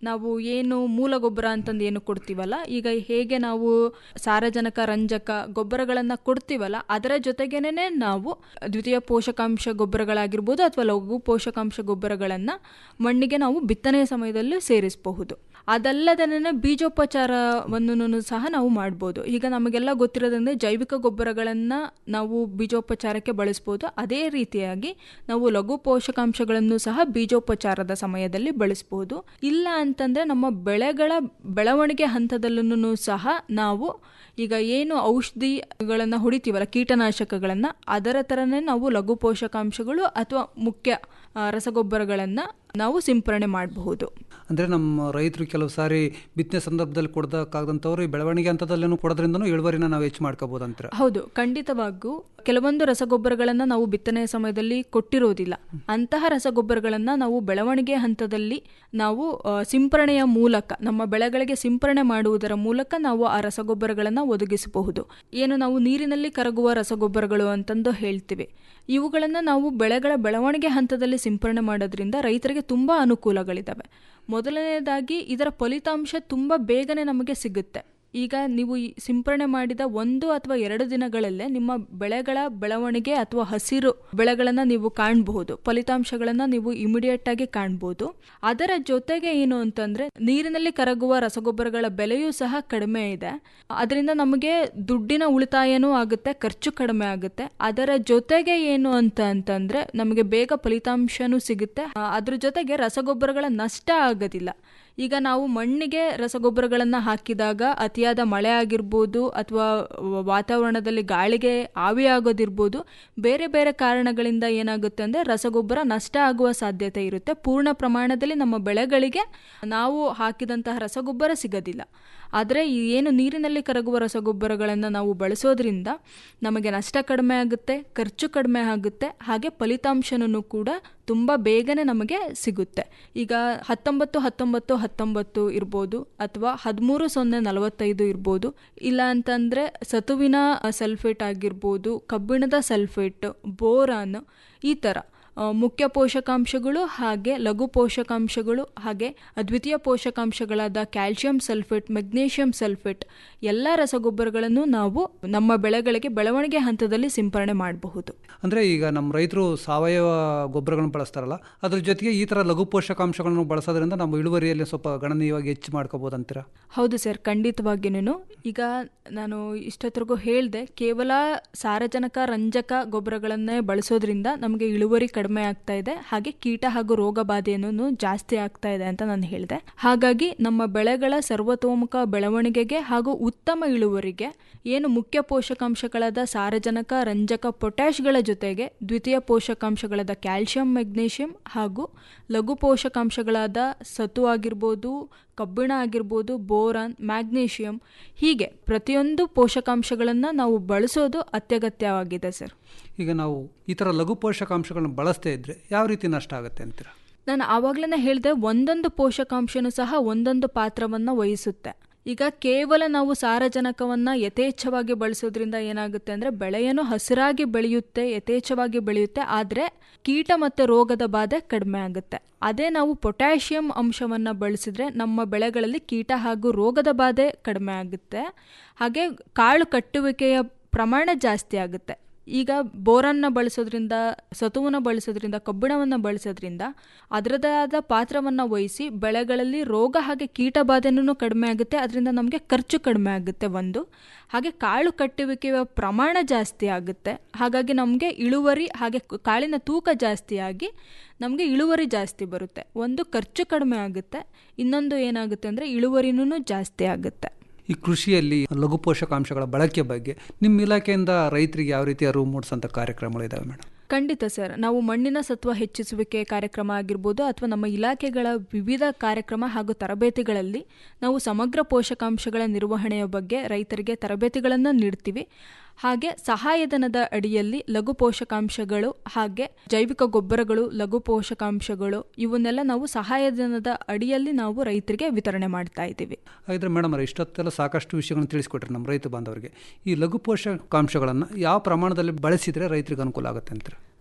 ನಾವು ಏನು ಮೂಲ ಗೊಬ್ಬರ ಅಂತಂದು ಏನು ಕೊಡ್ತೀವಲ್ಲ ಈಗ ಹೇಗೆ ನಾವು ಸಾರಜನಕ ರಂಜಕ ಗೊಬ್ಬರಗಳನ್ನು ಕೊಡ್ತೀವಲ್ಲ ಅದರ ಜೊತೆಗೇನೆ ನಾವು ದ್ವಿತೀಯ ಪೋಷಕಾಂಶ ಗೊಬ್ಬರಗಳಾಗಿರ್ಬೋದು ಅಥವಾ ಲಘು ಪೋಷಕಾಂಶ ಗೊಬ್ಬರಗಳನ್ನು ಮಣ್ಣಿಗೆ ನಾವು ಬಿತ್ತನೆಯ ಸಮಯದಲ್ಲಿ ಸೇರಿಸಬಹುದು ಅದಲ್ಲದನೇ ಬೀಜೋಪಚಾರವನ್ನು ಸಹ ನಾವು ಮಾಡ್ಬೋದು ಈಗ ನಮಗೆಲ್ಲ ಗೊತ್ತಿರೋದಂದ್ರೆ ಜೈವಿಕ ಗೊಬ್ಬರಗಳನ್ನು ನಾವು ಬೀಜೋಪಚಾರಕ್ಕೆ ಬಳಸ್ಬೋದು ಅದೇ ರೀತಿಯಾಗಿ ನಾವು ಲಘು ಪೋಷಕಾಂಶಗಳನ್ನು ಸಹ ಬೀಜೋಪಚಾರದ ಸಮಯದಲ್ಲಿ ಬಳಸ್ಬೋದು ಇಲ್ಲ ಅಂತಂದರೆ ನಮ್ಮ ಬೆಳೆಗಳ ಬೆಳವಣಿಗೆ ಹಂತದಲ್ಲೂ ಸಹ ನಾವು ಈಗ ಏನು ಔಷಧಿಗಳನ್ನು ಹೊಡಿತೀವಲ್ಲ ಕೀಟನಾಶಕಗಳನ್ನು ಅದರ ಥರನೇ ನಾವು ಲಘು ಪೋಷಕಾಂಶಗಳು ಅಥವಾ ಮುಖ್ಯ ಆ, ರಸಗೊಬ್ಬರಗಳನ್ನು ನಾವು ಸಿಂಪರಣೆ ಮಾಡಬಹುದು ಅಂದರೆ ನಮ್ಮ ರೈತರು ಕೆಲವು ಸಾರಿ ಬಿತ್ತನೆ ಸಂದರ್ಭದಲ್ಲಿ ಕೊಡೋದಕ್ಕಾಗದಂಥವ್ರು ಈ ಬೆಳವಣಿಗೆ ಹಂತದಲ್ಲೇನು ಕೊಡೋದ್ರಿಂದನೂ ಇಳುವರಿನ ನಾವು ಹೆಚ್ಚು ಮಾಡ್ಕೋಬೋದು ಅಂತೀರ ಹೌದು ಖಂಡಿತವಾಗೂ ಕೆಲವೊಂದು ರಸಗೊಬ್ಬರಗಳನ್ನು ನಾವು ಬಿತ್ತನೆಯ ಸಮಯದಲ್ಲಿ ಕೊಟ್ಟಿರೋದಿಲ್ಲ ಅಂತಹ ರಸಗೊಬ್ಬರಗಳನ್ನು ನಾವು ಬೆಳವಣಿಗೆ ಹಂತದಲ್ಲಿ ನಾವು ಆ, ಸಿಂಪರಣೆಯ ಮೂಲಕ ನಮ್ಮ ಬೆಳೆಗಳಿಗೆ ಸಿಂಪರಣೆ ಮಾಡುವುದರ ಮೂಲಕ ನಾವು ಆ ರಸಗೊಬ್ಬರಗಳನ್ನು ಒದಗಿಸಬಹುದು ಏನು ನಾವು ನೀರಿನಲ್ಲಿ ಕರಗುವ ರಸಗೊಬ್ಬರಗಳು ಅಂತಂದು ಹೇಳ್ತೀವಿ ಇವುಗಳನ್ನು ನಾವು ಬೆಳೆಗಳ ಬೆಳವಣಿಗೆ ಹಂತದಲ್ಲಿ ಸಿಂಪರಣೆ ಮಾಡೋದ್ರಿಂದ ರೈತರಿಗೆ ತುಂಬ ಅನುಕೂಲಗಳಿದ್ದಾವೆ ಮೊದಲನೇದಾಗಿ ಇದರ ಫಲಿತಾಂಶ ತುಂಬ ಬೇಗನೆ ನಮಗೆ ಸಿಗುತ್ತೆ ಈಗ ನೀವು ಈ ಸಿಂಪರಣೆ ಮಾಡಿದ ಒಂದು ಅಥವಾ ಎರಡು ದಿನಗಳಲ್ಲೇ ನಿಮ್ಮ ಬೆಳೆಗಳ ಬೆಳವಣಿಗೆ ಅಥವಾ ಹಸಿರು ಬೆಳೆಗಳನ್ನು ನೀವು ಕಾಣಬಹುದು ಫಲಿತಾಂಶಗಳನ್ನು ನೀವು ಇಮಿಡಿಯೇಟ್ ಆಗಿ ಕಾಣ್ಬೋದು ಅದರ ಜೊತೆಗೆ ಏನು ಅಂತಂದ್ರೆ ನೀರಿನಲ್ಲಿ ಕರಗುವ ರಸಗೊಬ್ಬರಗಳ ಬೆಲೆಯೂ ಸಹ ಕಡಿಮೆ ಇದೆ ಅದರಿಂದ ನಮಗೆ ದುಡ್ಡಿನ ಉಳಿತಾಯನೂ ಆಗುತ್ತೆ ಖರ್ಚು ಕಡಿಮೆ ಆಗುತ್ತೆ ಅದರ ಜೊತೆಗೆ ಏನು ಅಂತ ಅಂತಂದ್ರೆ ನಮಗೆ ಬೇಗ ಫಲಿತಾಂಶನೂ ಸಿಗುತ್ತೆ ಆ, ಅದ್ರ ಜೊತೆಗೆ ರಸಗೊಬ್ಬರಗಳ ನಷ್ಟ ಆಗೋದಿಲ್ಲ ಈಗ ನಾವು ಮಣ್ಣಿಗೆ ರಸಗೊಬ್ಬರಗಳನ್ನು ಹಾಕಿದಾಗ ಅತಿಯಾದ ಮಳೆ ಆಗಿರ್ಬೋದು ಅಥವಾ ವಾತಾವರಣದಲ್ಲಿ ಗಾಳಿಗೆ ಆವಿಯಾಗೋದಿರ್ಬೋದು ಬೇರೆ ಬೇರೆ ಕಾರಣಗಳಿಂದ ಏನಾಗುತ್ತೆ ಅಂದರೆ ರಸಗೊಬ್ಬರ ನಷ್ಟ ಆಗುವ ಸಾಧ್ಯತೆ ಇರುತ್ತೆ ಪೂರ್ಣ ಪ್ರಮಾಣದಲ್ಲಿ ನಮ್ಮ ಬೆಳೆಗಳಿಗೆ ನಾವು ಹಾಕಿದಂತಹ ರಸಗೊಬ್ಬರ ಸಿಗೋದಿಲ್ಲ ಆದರೆ ಈ ಏನು ನೀರಿನಲ್ಲಿ ಕರಗುವ ರಸಗೊಬ್ಬರಗಳನ್ನು ನಾವು ಬಳಸೋದ್ರಿಂದ ನಮಗೆ ನಷ್ಟ ಕಡಿಮೆ ಆಗುತ್ತೆ ಖರ್ಚು ಕಡಿಮೆ ಆಗುತ್ತೆ ಹಾಗೆ ಫಲಿತಾಂಶನೂ ಕೂಡ ತುಂಬ ಬೇಗನೆ ನಮಗೆ ಸಿಗುತ್ತೆ ಈಗ ಹತ್ತೊಂಬತ್ತು ಹತ್ತೊಂಬತ್ತು ಹತ್ತೊಂಬತ್ತು ಇರ್ಬೋದು ಅಥವಾ ಹದಿಮೂರು ಸೊನ್ನೆ ನಲವತ್ತೈದು ಇರ್ಬೋದು ಇಲ್ಲ ಅಂತಂದರೆ ಸತುವಿನ ಸಲ್ಫೇಟ್ ಆಗಿರ್ಬೋದು ಕಬ್ಬಿಣದ ಸಲ್ಫೇಟ್ ಬೋರಾನ್ ಈ ಥರ ಆ, ಮುಖ್ಯ ಪೋಷಕಾಂಶಗಳು ಹಾಗೆ ಲಘು ಪೋಷಕಾಂಶಗಳು ಹಾಗೆ ದ್ವಿತೀಯ ಪೋಷಕಾಂಶಗಳಾದ ಕ್ಯಾಲ್ಸಿಯಂ ಸಲ್ಫೇಟ್ ಮೆಗ್ನೀಷಿಯಂ ಸಲ್ಫೇಟ್ ಎಲ್ಲ ರಸಗೊಬ್ಬರಗಳನ್ನು ನಾವು ನಮ್ಮ ಬೆಳೆಗಳಿಗೆ ಬೆಳವಣಿಗೆ ಹಂತದಲ್ಲಿ ಸಿಂಪರಣೆ ಮಾಡಬಹುದು ಅಂದರೆ ಈಗ ನಮ್ಮ ರೈತರು ಸಾವಯವ ಗೊಬ್ಬರಗಳನ್ನು ಬಳಸ್ತಾರಲ್ಲ ಅದ್ರ ಜೊತೆಗೆ ಈ ಥರ ಲಘು ಪೋಷಕಾಂಶಗಳನ್ನು ಬಳಸೋದ್ರಿಂದ ನಮ್ಮ ಇಳುವರಿಯಲ್ಲಿ ಸ್ವಲ್ಪ ಗಣನೀಯವಾಗಿ ಹೆಚ್ಚು ಮಾಡ್ಕೋಬೋದು ಅಂತೀರಾ ಹೌದು ಸರ್ ಖಂಡಿತವಾಗಿಯೂ ಈಗ ನಾನು ಇಷ್ಟೊತ್ತರೆಗೂ ಹೇಳಿದೆ ಕೇವಲ ಸಾರಜನಕ ರಂಜಕ ಗೊಬ್ಬರಗಳನ್ನೇ ಬಳಸೋದ್ರಿಂದ ನಮಗೆ ಇಳುವರಿ ಕಡಿಮೆ ಆಗ್ತಾ ಇದೆ ಹಾಗೆ ಕೀಟ ಹಾಗೂ ರೋಗ ಬಾಧೆಯನ್ನು ಜಾಸ್ತಿ ಆಗ್ತಾ ಇದೆ ಅಂತ ನಾನು ಹೇಳಿದೆ ಹಾಗಾಗಿ ನಮ್ಮ ಬೆಳೆಗಳ ಸರ್ವತೋಮುಖ ಬೆಳವಣಿಗೆಗೆ ಹಾಗೂ ಉತ್ತಮ ಇಳುವರಿಗೆ ಏನು ಮುಖ್ಯ ಪೋಷಕಾಂಶಗಳಾದ ಸಾರಜನಕ ರಂಜಕ ಪೊಟ್ಯಾಶ್ಗಳ ಜೊತೆಗೆ ದ್ವಿತೀಯ ಪೋಷಕಾಂಶಗಳಾದ ಕ್ಯಾಲ್ಸಿಯಂ ಮೆಗ್ನೀಷಿಯಂ ಹಾಗೂ ಲಘು ಪೋಷಕಾಂಶಗಳಾದ ಸತು ಆಗಿರ್ಬೋದು ಕಬ್ಬಿಣ ಆಗಿರ್ಬೋದು ಬೋರಾನ್ ಮ್ಯಾಗ್ನೀಷಿಯಂ ಹೀಗೆ ಪ್ರತಿಯೊಂದು ಪೋಷಕಾಂಶಗಳನ್ನು ನಾವು ಬಳಸೋದು ಅತ್ಯಗತ್ಯವಾಗಿದೆ ಸರ್ ಈಗ ನಾವು ಈ ಥರ ಲಘು ಪೋಷಕಾಂಶಗಳನ್ನು ಬಳಸದೇ ಇದ್ದರೆ ಯಾವ ರೀತಿ ನಷ್ಟ ಆಗುತ್ತೆ ಅಂತೀರಾ ನಾನು ಆವಾಗಲೇ ಹೇಳಿದೆ ಒಂದೊಂದು ಪೋಷಕಾಂಶನೂ ಸಹ ಒಂದೊಂದು ಪಾತ್ರವನ್ನು ವಹಿಸುತ್ತೆ ಈಗ ಕೇವಲ ನಾವು ಸಾರಜನಕವನ್ನು ಯಥೇಚ್ಛವಾಗಿ ಬಳಸೋದ್ರಿಂದ ಏನಾಗುತ್ತೆ ಅಂದರೆ ಬೆಳೆಯನ್ನು ಹಸಿರಾಗಿ ಬೆಳೆಯುತ್ತೆ ಯಥೇಚ್ಛವಾಗಿ ಬೆಳೆಯುತ್ತೆ ಆದರೆ ಕೀಟ ಮತ್ತು ರೋಗದ ಬಾಧೆ ಕಡಿಮೆ ಆಗುತ್ತೆ ಅದೇ ನಾವು ಪೊಟ್ಯಾಷಿಯಂ ಅಂಶವನ್ನು ಬಳಸಿದ್ರೆ ನಮ್ಮ ಬೆಳೆಗಳಲ್ಲಿ ಕೀಟ ಹಾಗೂ ರೋಗದ ಬಾಧೆ ಕಡಿಮೆ ಆಗುತ್ತೆ ಹಾಗೆ ಕಾಳು ಕಟ್ಟುವಿಕೆಯ ಪ್ರಮಾಣ ಜಾಸ್ತಿ ಆಗುತ್ತೆ ಈಗ ಬೋರನ್ನ ಬಳಸೋದ್ರಿಂದ ಸತುವನ್ನು ಬಳಸೋದ್ರಿಂದ ಕಬ್ಬಿಣವನ್ನು ಬಳಸೋದ್ರಿಂದ ಅದರದೇ ಆದ ಪಾತ್ರವನ್ನು ವಹಿಸಿ ಬೆಳೆಗಳಲ್ಲಿ ರೋಗ ಹಾಗೆ ಕೀಟ ಬಾಧೆನೂ ಕಡಿಮೆ ಆಗುತ್ತೆ ಅದರಿಂದ ನಮಗೆ ಖರ್ಚು ಕಡಿಮೆ ಆಗುತ್ತೆ ಒಂದು ಹಾಗೆ ಕಾಳು ಕಟ್ಟುವಿಕೆಯ ಪ್ರಮಾಣ ಜಾಸ್ತಿ ಆಗುತ್ತೆ ಹಾಗಾಗಿ ನಮಗೆ ಇಳುವರಿ ಹಾಗೆ ಕಾಳಿನ ತೂಕ ಜಾಸ್ತಿಯಾಗಿ ನಮಗೆ ಇಳುವರಿ ಜಾಸ್ತಿ ಬರುತ್ತೆ ಒಂದು ಖರ್ಚು ಕಡಿಮೆ ಆಗುತ್ತೆ ಇನ್ನೊಂದು ಏನಾಗುತ್ತೆ ಅಂದರೆ ಇಳುವರಿನೂ ಜಾಸ್ತಿ ಆಗುತ್ತೆ ಈ ಕೃಷಿಯಲ್ಲಿ ಲಘು ಪೋಷಕಾಂಶಗಳ ಬಳಕೆ ಬಗ್ಗೆ ನಿಮ್ಮ ಇಲಾಖೆಯಿಂದ ರೈತರಿಗೆ ಯಾವ ರೀತಿ ಅರಿವು ಮೂಡಿಸೋಂಥ ಕಾರ್ಯಕ್ರಮಗಳಿದ್ದಾವೆ ಮೇಡಮ್ ಖಂಡಿತ ಸರ್ ನಾವು ಮಣ್ಣಿನ ಸತ್ವ ಹೆಚ್ಚಿಸುವಿಕೆ ಕಾರ್ಯಕ್ರಮ ಆಗಿರ್ಬೋದು ಅಥವಾ ನಮ್ಮ ಇಲಾಖೆಗಳ ವಿವಿಧ ಕಾರ್ಯಕ್ರಮ ಹಾಗೂ ತರಬೇತಿಗಳಲ್ಲಿ ನಾವು ಸಮಗ್ರ ಪೋಷಕಾಂಶಗಳ ನಿರ್ವಹಣೆಯ ಬಗ್ಗೆ ರೈತರಿಗೆ ತರಬೇತಿಗಳನ್ನು ನೀಡ್ತೀವಿ ಹಾಗೆ ಸಹಾಯಧನದ ಅಡಿಯಲ್ಲಿ ಲಘು ಪೋಷಕಾಂಶಗಳು ಹಾಗೆ ಜೈವಿಕ ಗೊಬ್ಬರಗಳು ಲಘು ಪೋಷಕಾಂಶಗಳು ಇವನ್ನೆಲ್ಲ ನಾವು ಸಹಾಯಧನದ ಅಡಿಯಲ್ಲಿ ನಾವು ರೈತರಿಗೆ ವಿತರಣೆ ಮಾಡ್ತಾ ಇದ್ದೀವಿ ಹಾಗಿದ್ರೆ ಮೇಡಮ್ ಅವ್ರೆ ಇಷ್ಟೊತ್ತೆಲ್ಲ ಸಾಕಷ್ಟು ವಿಷಯಗಳನ್ನು ತಿಳಿಸ್ಕೊಟ್ರಿ ನಮ್ಮ ರೈತ ಬಾಂಧವರಿಗೆ ಈ ಲಘು ಪೋಷಕಾಂಶಗಳನ್ನು ಯಾವ ಪ್ರಮಾಣದಲ್ಲಿ ಬಳಸಿದರೆ ರೈತರಿಗೆ ಅನುಕೂಲ ಆಗುತ್ತೆ ಅಂತೀರಾ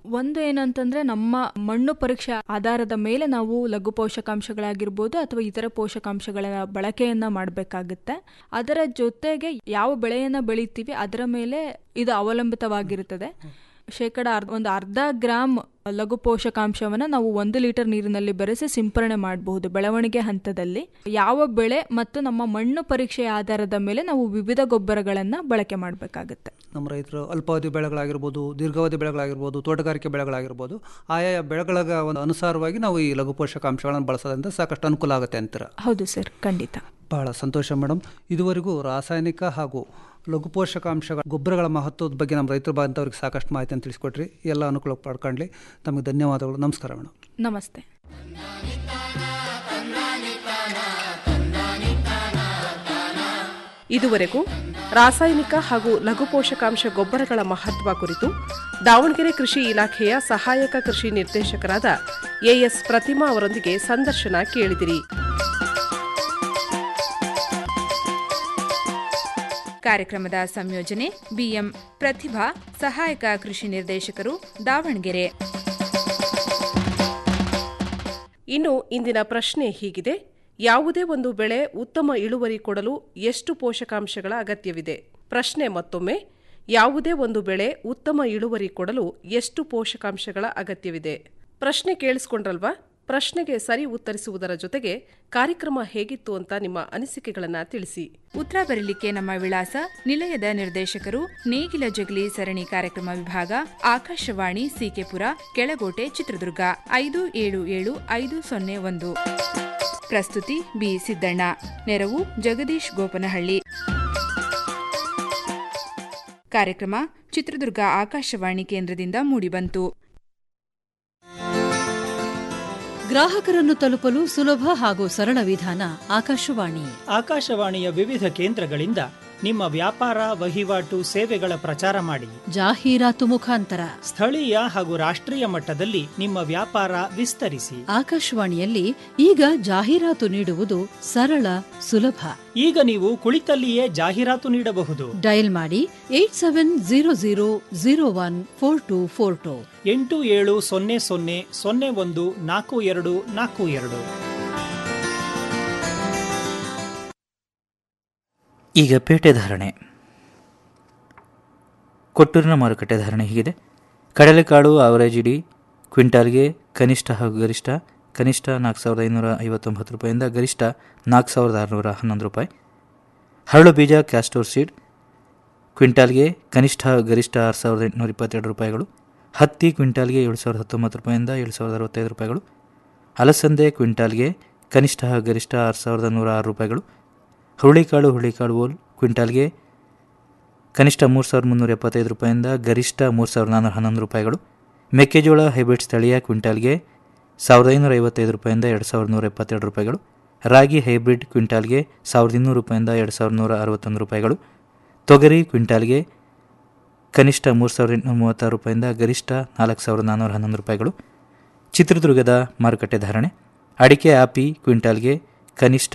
ಒಂದು ಏನಂತಂದ್ರೆ ನಮ್ಮ ಮಣ್ಣು ಪರೀಕ್ಷೆ ಆಧಾರದ ಮೇಲೆ ನಾವು ಲಘು ಪೋಷಕಾಂಶಗಳಾಗಿರ್ಬೋದು ಅಥವಾ ಇತರ ಪೋಷಕಾಂಶಗಳ ಬಳಕೆಯನ್ನ ಮಾಡಬೇಕಾಗುತ್ತೆ ಅದರ ಜೊತೆಗೆ ಯಾವ ಬೆಳೆಯನ್ನ ಬೆಳಿತೀವಿ ಅದರ ಮೇಲೆ ಇದು ಅವಲಂಬಿತವಾಗಿರುತ್ತದೆ ಶೇಕಡ ಅರ್ಧ ಒಂದು ಅರ್ಧ ಗ್ರಾಮ್ ಲಘು ಪೋಷಕಾಂಶವನ್ನ ನಾವು ಒಂದು ಲೀಟರ್ ನೀರಿನಲ್ಲಿ ಬೆರೆಸಿ ಸಿಂಪರಣೆ ಮಾಡಬಹುದು ಬೆಳವಣಿಗೆ ಹಂತದಲ್ಲಿ ಯಾವ ಬೆಳೆ ಮತ್ತು ನಮ್ಮ ಮಣ್ಣು ಪರೀಕ್ಷೆಯ ಆಧಾರದ ಮೇಲೆ ನಾವು ವಿವಿಧ ಗೊಬ್ಬರಗಳನ್ನ ಬಳಕೆ ಮಾಡಬೇಕಾಗುತ್ತೆ ನಮ್ಮ ರೈತರು ಅಲ್ಪಾವಧಿ ಬೆಳೆಗಳಾಗಿರ್ಬೋದು ದೀರ್ಘಾವಧಿ ಬೆಳೆಗಳಾಗಿರ್ಬೋದು ತೋಟಗಾರಿಕೆ ಬೆಳೆಗಳಾಗಿರ್ಬೋದು ಆಯಾ ಬೆಳೆಗಳ ಒಂದು ಅನುಸಾರವಾಗಿ ನಾವು ಈ ಲಘು ಪೋಷಕಾಂಶಗಳನ್ನು ಬಳಸೋದ್ರಿಂದ ಸಾಕಷ್ಟು ಅನುಕೂಲ ಆಗುತ್ತೆ ಅಂತೀರ ಹೌದು ಸರ್ ಖಂಡಿತ ಬಹಳ ಸಂತೋಷ ಮೇಡಮ್ ಇದುವರೆಗೂ ರಾಸಾಯನಿಕ ಹಾಗೂ ಲಘು ಪೋಷಕಾಂಶಗಳ ಗೊಬ್ಬರಗಳ ಮಹತ್ವದ ಬಗ್ಗೆ ನಮ್ಮ ರೈತರ ಬಾಂಧವರಿಗೆ ಸಾಕಷ್ಟು ಮಾಹಿತಿಯನ್ನು ತಿಳಿಸ್ಕೊಟ್ರಿ ಎಲ್ಲ ಅನುಕೂಲ ಪಡ್ಕೊಳ್ಳಿ ತಮಗೆ ಧನ್ಯವಾದಗಳು ನಮಸ್ಕಾರ ಮೇಡಮ್ ನಮಸ್ತೆ ಇದುವರೆಗೂ ರಾಸಾಯನಿಕ ಹಾಗೂ ಲಘು ಪೋಷಕಾಂಶ ಗೊಬ್ಬರಗಳ ಮಹತ್ವ ಕುರಿತು ದಾವಣಗೆರೆ ಕೃಷಿ ಇಲಾಖೆಯ ಸಹಾಯಕ ಕೃಷಿ ನಿರ್ದೇಶಕರಾದ ಎಎಸ್ ಪ್ರತಿಮಾ ಅವರೊಂದಿಗೆ ಸಂದರ್ಶನ ಕೇಳಿದಿರಿ ಕಾರ್ಯಕ್ರಮದ ಸಂಯೋಜನೆ ಬಿಎಂ ಪ್ರತಿಭಾ ಸಹಾಯಕ ಕೃಷಿ ನಿರ್ದೇಶಕರು ದಾವಣಗೆರೆ ಇನ್ನು ಇಂದಿನ ಪ್ರಶ್ನೆ ಹೀಗಿದೆ ಯಾವುದೇ ಒಂದು ಬೆಳೆ ಉತ್ತಮ ಇಳುವರಿ ಕೊಡಲು ಎಷ್ಟು ಪೋಷಕಾಂಶಗಳ ಅಗತ್ಯವಿದೆ ಪ್ರಶ್ನೆ ಮತ್ತೊಮ್ಮೆ ಯಾವುದೇ ಒಂದು ಬೆಳೆ ಉತ್ತಮ ಇಳುವರಿ ಕೊಡಲು ಎಷ್ಟು ಪೋಷಕಾಂಶಗಳ ಅಗತ್ಯವಿದೆ ಪ್ರಶ್ನೆ ಕೇಳಿಸ್ಕೊಂಡ್ರಲ್ವಾ ಪ್ರಶ್ನೆಗೆ ಸರಿ ಉತ್ತರಿಸುವುದರ ಜೊತೆಗೆ ಕಾರ್ಯಕ್ರಮ ಹೇಗಿತ್ತು ಅಂತ ನಿಮ್ಮ ಅನಿಸಿಕೆಗಳನ್ನ ತಿಳಿಸಿ ಉತ್ತರ ಬರಲಿಕ್ಕೆ ನಮ್ಮ ವಿಳಾಸ ನಿಲಯದ ನಿರ್ದೇಶಕರು ನೇಗಿಲ ಜಗಲಿ ಸರಣಿ ಕಾರ್ಯಕ್ರಮ ವಿಭಾಗ ಆಕಾಶವಾಣಿ ಸಿಕೆಪುರ ಕೆಳಗೋಟೆ ಚಿತ್ರದುರ್ಗ ಐದು ಏಳು ಏಳು ಐದು ಸೊನ್ನೆ ಒಂದು ಪ್ರಸ್ತುತಿ ಬಿ ಸಿದ್ದಣ್ಣ ನೆರವು ಜಗದೀಶ್ ಗೋಪನಹಳ್ಳಿ ಕಾರ್ಯಕ್ರಮ ಚಿತ್ರದುರ್ಗ ಆಕಾಶವಾಣಿ ಕೇಂದ್ರದಿಂದ ಮೂಡಿಬಂತು ಗ್ರಾಹಕರನ್ನು ತಲುಪಲು ಸುಲಭ ಹಾಗೂ ಸರಳ ವಿಧಾನ ಆಕಾಶವಾಣಿ ಆಕಾಶವಾಣಿಯ ವಿವಿಧ ಕೇಂದ್ರಗಳಿಂದ ನಿಮ್ಮ ವ್ಯಾಪಾರ ವಹಿವಾಟು ಸೇವೆಗಳ ಪ್ರಚಾರ ಮಾಡಿ ಜಾಹೀರಾತು ಮುಖಾಂತರ ಸ್ಥಳೀಯ ಹಾಗೂ ರಾಷ್ಟ್ರೀಯ ಮಟ್ಟದಲ್ಲಿ ನಿಮ್ಮ ವ್ಯಾಪಾರ ವಿಸ್ತರಿಸಿ ಆಕಾಶವಾಣಿಯಲ್ಲಿ ಈಗ ಜಾಹೀರಾತು ನೀಡುವುದು ಸರಳ ಸುಲಭ ಈಗ ನೀವು ಕುಳಿತಲ್ಲಿಯೇ ಜಾಹೀರಾತು ನೀಡಬಹುದು ಡಯಲ್ ಮಾಡಿ eight seven zero zero zero one four two four two ಎಂಟು ಏಳು ಸೊನ್ನೆ ಸೊನ್ನೆ ಸೊನ್ನೆ ಒಂದು ನಾಲ್ಕು ಎರಡು ನಾಲ್ಕು ಎರಡು ಈಗ ಪೇಟೆ ಧಾರಣೆ ಕೊಟ್ಟೂರಿನ ಮಾರುಕಟ್ಟೆ ಧಾರಣೆ ಹೀಗಿದೆ ಕಡಲೆಕಾಳು ಆವರೇಜ್ ಇಡಿ ಕ್ವಿಂಟಾಲ್ಗೆ ಕನಿಷ್ಠ ಹಾಗೂ ಗರಿಷ್ಠ ಕನಿಷ್ಠ ನಾಲ್ಕು ಸಾವಿರದ ಐನೂರ ಐವತ್ತೊಂಬತ್ತು ರೂಪಾಯಿಂದ ಗರಿಷ್ಠ ನಾಲ್ಕು ಸಾವಿರದ ಆರುನೂರ ಹನ್ನೊಂದು ರೂಪಾಯಿ ಹರಳು ಬೀಜ ಕ್ಯಾಸ್ಟೋರ್ ಸೀಡ್ ಕ್ವಿಂಟಾಲ್ಗೆ ಕನಿಷ್ಠ ಗರಿಷ್ಠ ಆರು ಸಾವಿರದ ಎಂಟುನೂರ ಇಪ್ಪತ್ತೆರಡು ರೂಪಾಯಿಗಳು ಹತ್ತಿ ಕ್ವಿಂಟಾಲ್ಗೆ ಏಳು ಸಾವಿರದ ಹತ್ತೊಂಬತ್ತು ರೂಪಾಯಿಂದ ಏಳು ಸಾವಿರದ ಅರವತ್ತೈದು ರೂಪಾಯಿಗಳು ಅಲಸಂದೆ ಕ್ವಿಂಟಾಲ್ಗೆ ಕನಿಷ್ಠ ಹಾಗೂ ಗರಿಷ್ಠ ಆರು ಸಾವಿರದ ನೂರ ಆರು ರೂಪಾಯಿಗಳು ಹುರುಳಿಕಾಳು ಹುರುಳಿಕಾಳು ಓಲ್ ಕ್ವಿಂಟಾಲ್ಗೆ ಕನಿಷ್ಠ ಮೂರು ಸಾವಿರದ ಮುನ್ನೂರ ಎಪ್ಪತ್ತೈದು ರೂಪಾಯಿಂದ ಗರಿಷ್ಠ ಮೂರು ಸಾವಿರದ ನಾನ್ನೂರ ಹನ್ನೊಂದು ರೂಪಾಯಿಗಳು ಮೆಕ್ಕೆಜೋಳ ಹೈಬ್ರಿಡ್ ಸ್ಥಳೀಯ ಕ್ವಿಂಟಾಲ್ಗೆ ಸಾವಿರದ ಐನೂರ ಐವತ್ತೈದು ರೂಪಾಯಿಂದ ಎರಡು ಸಾವಿರದ ನೂರ ಎಪ್ಪತ್ತೆರಡು ರೂಪಾಯಿಗಳು ರಾಗಿ ಹೈಬ್ರಿಡ್ ಕ್ವಿಂಟಾಲ್ಗೆ ಸಾವಿರದ ಇನ್ನೂರು ರೂಪಾಯಿಂದ ಎರಡು ಸಾವಿರದ ನೂರ ಅರವತ್ತೊಂದು ರೂಪಾಯಿಗಳು ತೊಗರಿ ಕ್ವಿಂಟಾಲ್ಗೆ ಕನಿಷ್ಠ ಮೂರು ಸಾವಿರದ ಎಂಟುನೂರ ಮೂವತ್ತಾರು ರೂಪಾಯಿಂದ ಗರಿಷ್ಠ ನಾಲ್ಕು ಸಾವಿರದ ನಾನ್ನೂರ ಹನ್ನೊಂದು ರೂಪಾಯಿಗಳು ಚಿತ್ರದುರ್ಗದ ಮಾರುಕಟ್ಟೆ ಧಾರಣೆ ಅಡಿಕೆ ಆಪಿ ಕ್ವಿಂಟಾಲ್ಗೆ ಕನಿಷ್ಠ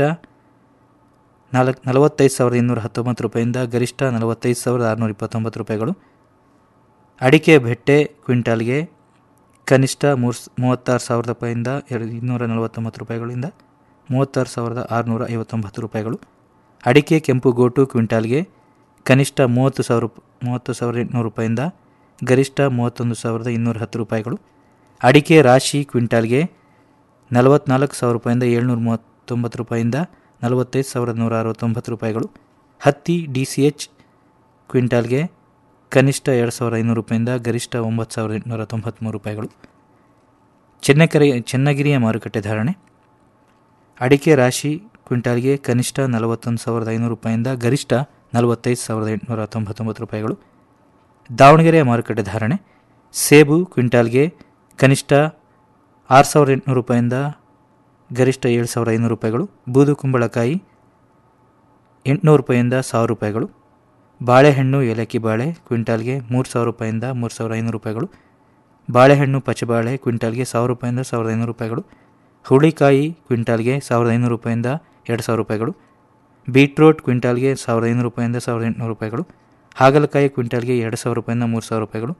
ನಾಲ್ಕು ನಲವತ್ತೈದು ಸಾವಿರದ ಇನ್ನೂರ ಹತ್ತೊಂಬತ್ತು ರೂಪಾಯಿಂದ ಗರಿಷ್ಠ ನಲವತ್ತೈದು ಸಾವಿರದ ಆರುನೂರ ಇಪ್ಪತ್ತೊಂಬತ್ತು ರೂಪಾಯಿಗಳು ಅಡಿಕೆ ಬೆಟ್ಟೆ ಕ್ವಿಂಟಾಲ್ಗೆ ಕನಿಷ್ಠ ಮೂರು ಮೂವತ್ತಾರು ಸಾವಿರದ ರೂಪಾಯಿಂದ ಎರಡು ಇನ್ನೂರ ನಲವತ್ತೊಂಬತ್ತು ರೂಪಾಯಿಗಳಿಂದ ಮೂವತ್ತಾರು ಸಾವಿರದ ಆರುನೂರ ಐವತ್ತೊಂಬತ್ತು ರೂಪಾಯಿಗಳು ಅಡಿಕೆ ಕೆಂಪು ಗೋಟು ಕ್ವಿಂಟಾಲ್ಗೆ ಕನಿಷ್ಠ ಮೂವತ್ತು ಸಾವಿರ ರೂಪ ಮೂವತ್ತು ಸಾವಿರದ ಎಂಟುನೂರು ರೂಪಾಯಿಂದ ಗರಿಷ್ಠ ಮೂವತ್ತೊಂದು ಸಾವಿರದ ಇನ್ನೂರ ಹತ್ತು ರೂಪಾಯಿಗಳು ಅಡಿಕೆ ರಾಶಿ ಕ್ವಿಂಟಾಲ್ಗೆ ನಲವತ್ನಾಲ್ಕು ಸಾವಿರ ರೂಪಾಯಿಂದ ಏಳ್ನೂರ ಮೂವತ್ತೊಂಬತ್ತು ರೂಪಾಯಿಂದ ನಲವತ್ತೈದು ಸಾವಿರದ ನೂರ ಅರವತ್ತೊಂಬತ್ತು ರೂಪಾಯಿಗಳು ಹತ್ತಿ ಡಿ ಸಿ ಎಚ್ ಕ್ವಿಂಟಾಲ್ಗೆ ಕನಿಷ್ಠ ಎರಡು ಸಾವಿರದ ಐನೂರು ರೂಪಾಯಿಂದ ಗರಿಷ್ಠ ಒಂಬತ್ತು ಸಾವಿರದ ಎಂಟುನೂರ ತೊಂಬತ್ತ್ಮೂರು ರೂಪಾಯಿಗಳು ಚೆನ್ನಕೆರೆ ಚೆನ್ನಗಿರಿಯ ಮಾರುಕಟ್ಟೆ ಧಾರಣೆ ಅಡಿಕೆ ರಾಶಿ ಕ್ವಿಂಟಾಲ್ಗೆ ಕನಿಷ್ಠ ನಲವತ್ತೊಂದು ಸಾವಿರದ ಐನೂರು ರೂಪಾಯಿಂದ ಗರಿಷ್ಠ ನಲವತ್ತೈದು ಸಾವಿರದ ಎಂಟುನೂರ ತೊಂಬತ್ತೊಂಬತ್ತು ರೂಪಾಯಿಗಳು ದಾವಣಗೆರೆಯ ಮಾರುಕಟ್ಟೆ ಧಾರಣೆ ಸೇಬು ಕ್ವಿಂಟಾಲ್ಗೆ ಕನಿಷ್ಠ ಆರು ಸಾವಿರದ ಎಂಟುನೂರು ರೂಪಾಯಿಂದ ಗರಿಷ್ಠ ಏಳು ಸಾವಿರದ ಐನೂರು ರೂಪಾಯಿಗಳು ಬೂದು ಕುಂಬಳಕಾಯಿ ಎಂಟುನೂರು ರೂಪಾಯಿಂದ ಸಾವಿರ ರೂಪಾಯಿಗಳು ಬಾಳೆಹಣ್ಣು ಏಲಕ್ಕಿ ಬಾಳೆ ಕ್ವಿಂಟಾಲ್ಗೆ ಮೂರು ಸಾವಿರ ರೂಪಾಯಿಂದ ಮೂರು ಸಾವಿರದ ಐನೂರು ರೂಪಾಯಿಗಳು ಬಾಳೆಹಣ್ಣು ಪಚ್ಚಬಾಳೆ ಕ್ವಿಂಟಾಲ್ಗೆ ಸಾವಿರ ರೂಪಾಯಿಂದ ಸಾವಿರದ ಐನೂರು ರೂಪಾಯಿಗಳು ಹುಳಿಕಾಯಿ ಕ್ವಿಂಟಾಲ್ಗೆ ಸಾವಿರದ ಐನೂರು ರೂಪಾಯಿಂದ ಎರಡು ಸಾವಿರ ರೂಪಾಯಿಗಳು ಬೀಟ್ರೋಟ್ ಕ್ವಿಂಟಾಲ್ಗೆ ಸಾವಿರದ ಐನೂರು ರೂಪಾಯಿಂದ ಸಾವಿರದ ಎಂಟುನೂರು ರೂಪಾಯಿಗಳು ಹಾಗಲಕಾಯಿ ಕ್ವಿಂಟಾಲ್ಗೆ ಎರಡು ಸಾವಿರ ರೂಪಾಯಿಂದ ಮೂರು ಸಾವಿರ ರೂಪಾಯಿಗಳು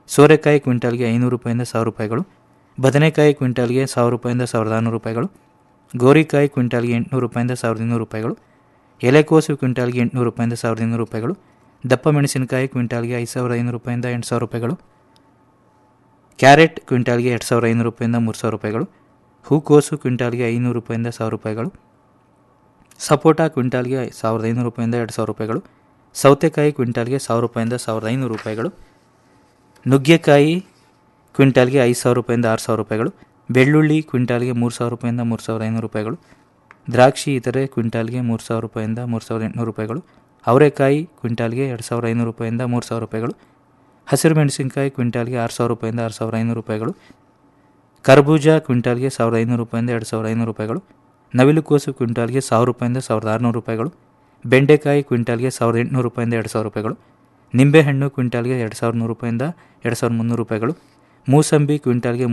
ಸೋರೆಕಾಯಿ ಕ್ವಿಂಟಾಲ್ಗೆ ಐನೂರು ರೂಪಾಯಿಂದ ಸಾವಿರ ರೂಪಾಯಿಗಳು ಬದನೆಕಾಯಿ ಕ್ವಿಂಟಾಲ್ಗೆ ಸಾವಿರ ರೂಪಾಯಿಂದ ಸಾವಿರದ ಆರುನೂರು ರೂಪಾಯಿಗಳು ಗೋರಿಕಾಯಿ ಕ್ವಿಂಟಾಲ್ಗೆ ಎಂಟುನೂರು ರೂಪಾಯಿಂದ ಸಾವಿರದ ಇನ್ನೂರು ರೂಪಾಯಿಗಳು ಎಲೆಕೋಸು ಕ್ವಿಂಟಾಲ್ಗೆ ಎಂಟುನೂರು ರೂಪಾಯಿಂದ ಸಾವಿರದ ಇನ್ನೂರು ರೂಪಾಯಿಗಳು ದಪ್ಪ ಮೆಣಸಿನಕಾಯಿ ಕ್ವಿಂಟಾಲ್ಗೆ ಐದು ಸಾವಿರದ ಐನೂರು ರೂಪಾಯಿಂದ ಎಂಟು ಸಾವಿರ ರೂಪಾಯಿಗಳು ಕ್ಯಾರೆಟ್ ಕ್ವಿಂಟಾಲ್ಗೆ ಎರಡು ಸಾವಿರದ ಐನೂರು ರೂಪಾಯಿಂದ ಮೂರು ಸಾವಿರ ರೂಪಾಯಿಗಳು ಹೂಕೋಸು ಕ್ವಿಂಟಾಲ್ಗೆ ಐನೂರು ರೂಪಾಯಿಂದ ಸಾವಿರ ರೂಪಾಯಿಗಳು ಸಪೋಟ ಕ್ವಿಂಟಾಲ್ಗೆ ಸಾವಿರದ ಐನೂರು ರೂಪಾಯಿಂದ ಎರಡು ಸಾವಿರ ರೂಪಾಯಿಗಳು ಸೌತೆಕಾಯಿ ಕ್ವಿಂಟಾಲ್ಗೆ ಸಾವಿರ ರೂಪಾಯಿಂದ ಸಾವಿರದ ಐನೂರು ರೂಪಾಯಿಗಳು ನುಗ್ಗೆಕಾಯಿ ಕ್ವಿಂಟಾಲ್ಗೆ ಐದು ಸಾವಿರ ರೂಪಾಯಿಂದ ಆರು ಸಾವಿರ ರೂಪಾಯಿಗಳು ಬೆಳ್ಳುಳ್ಳಿ ಕ್ವಿಂಟಾಲ್ಗೆ ಮೂರು ಸಾವಿರ ರೂಪಾಯಿಂದ ಮೂರು ಸಾವಿರದ ಐನೂರು ರೂಪಾಯಿಗಳು ದ್ರಾಕ್ಷಿ ಇತರೆ ಕ್ವಿಂಟಾಲ್ಗೆ ಮೂರು ಸಾವಿರ ರೂಪಾಯಿಂದ ಮೂರು ಸಾವಿರದ ಎಂಟುನೂರು ರೂಪಾಯಿಗಳು ಅವರೆಕಾಯಿ ಕ್ವಿಂಟಾಲ್ಗೆ ಎರಡು ಸಾವಿರದ ಐನೂರು ರೂಪಾಯಿಂದ ಮೂರು ಸಾವಿರ ರೂಪಾಯಿಗಳು ಹಸಿರು ಮೆಣಸಿನಕಾಯಿ ಕ್ವಿಂಟಾಲ್ಗೆ ಆರು ಸಾವಿರ ರೂಪಾಯಿಂದ ಆರು ಸಾವಿರದ ಐನೂರು ರೂಪಾಯಿಗಳು ಕರ್ಬೂಜ ಕ್ವಿಂಟಾಲ್ಗೆ ಸಾವಿರದ ಐನೂರು ರೂಪಾಯಿಂದ ಎರಡು ಸಾವಿರದ ಐನೂರು ರೂಪಾಯಿಗಳು ನವಿಲುಕೋಸು ಕ್ವಿಂಟಾಲ್ಗೆ ಸಾವಿರ ರೂಪಾಯಿಂದ ಸಾವಿರದ ಆರುನೂರು ರೂಪಾಯಿಗಳು ಬೆಂಡೆಕಾಯಿ ಕ್ವಿಂಟಾಲ್ಗೆ ಸಾವಿರದ ಎಂಟುನೂರು ರೂಪಾಯಿಂದ ಎರಡು ಸಾವಿರ ರೂಪಾಯಿಗಳು ನಿಂಬೆಹಣ್ಣು ಕ್ವಿಂಟಾಲ್ಗೆ ಎರಡು ಸಾವಿರದ ನೂರು ರೂಪಾಯಿಂದ ಎರಡು ಸಾವಿರದ ಮುನ್ನೂರು ರೂಪಾಯಿಗಳು ಮೂಸಂಬಿ ಕ್ವಿಂಟಾಲ್ಗೆ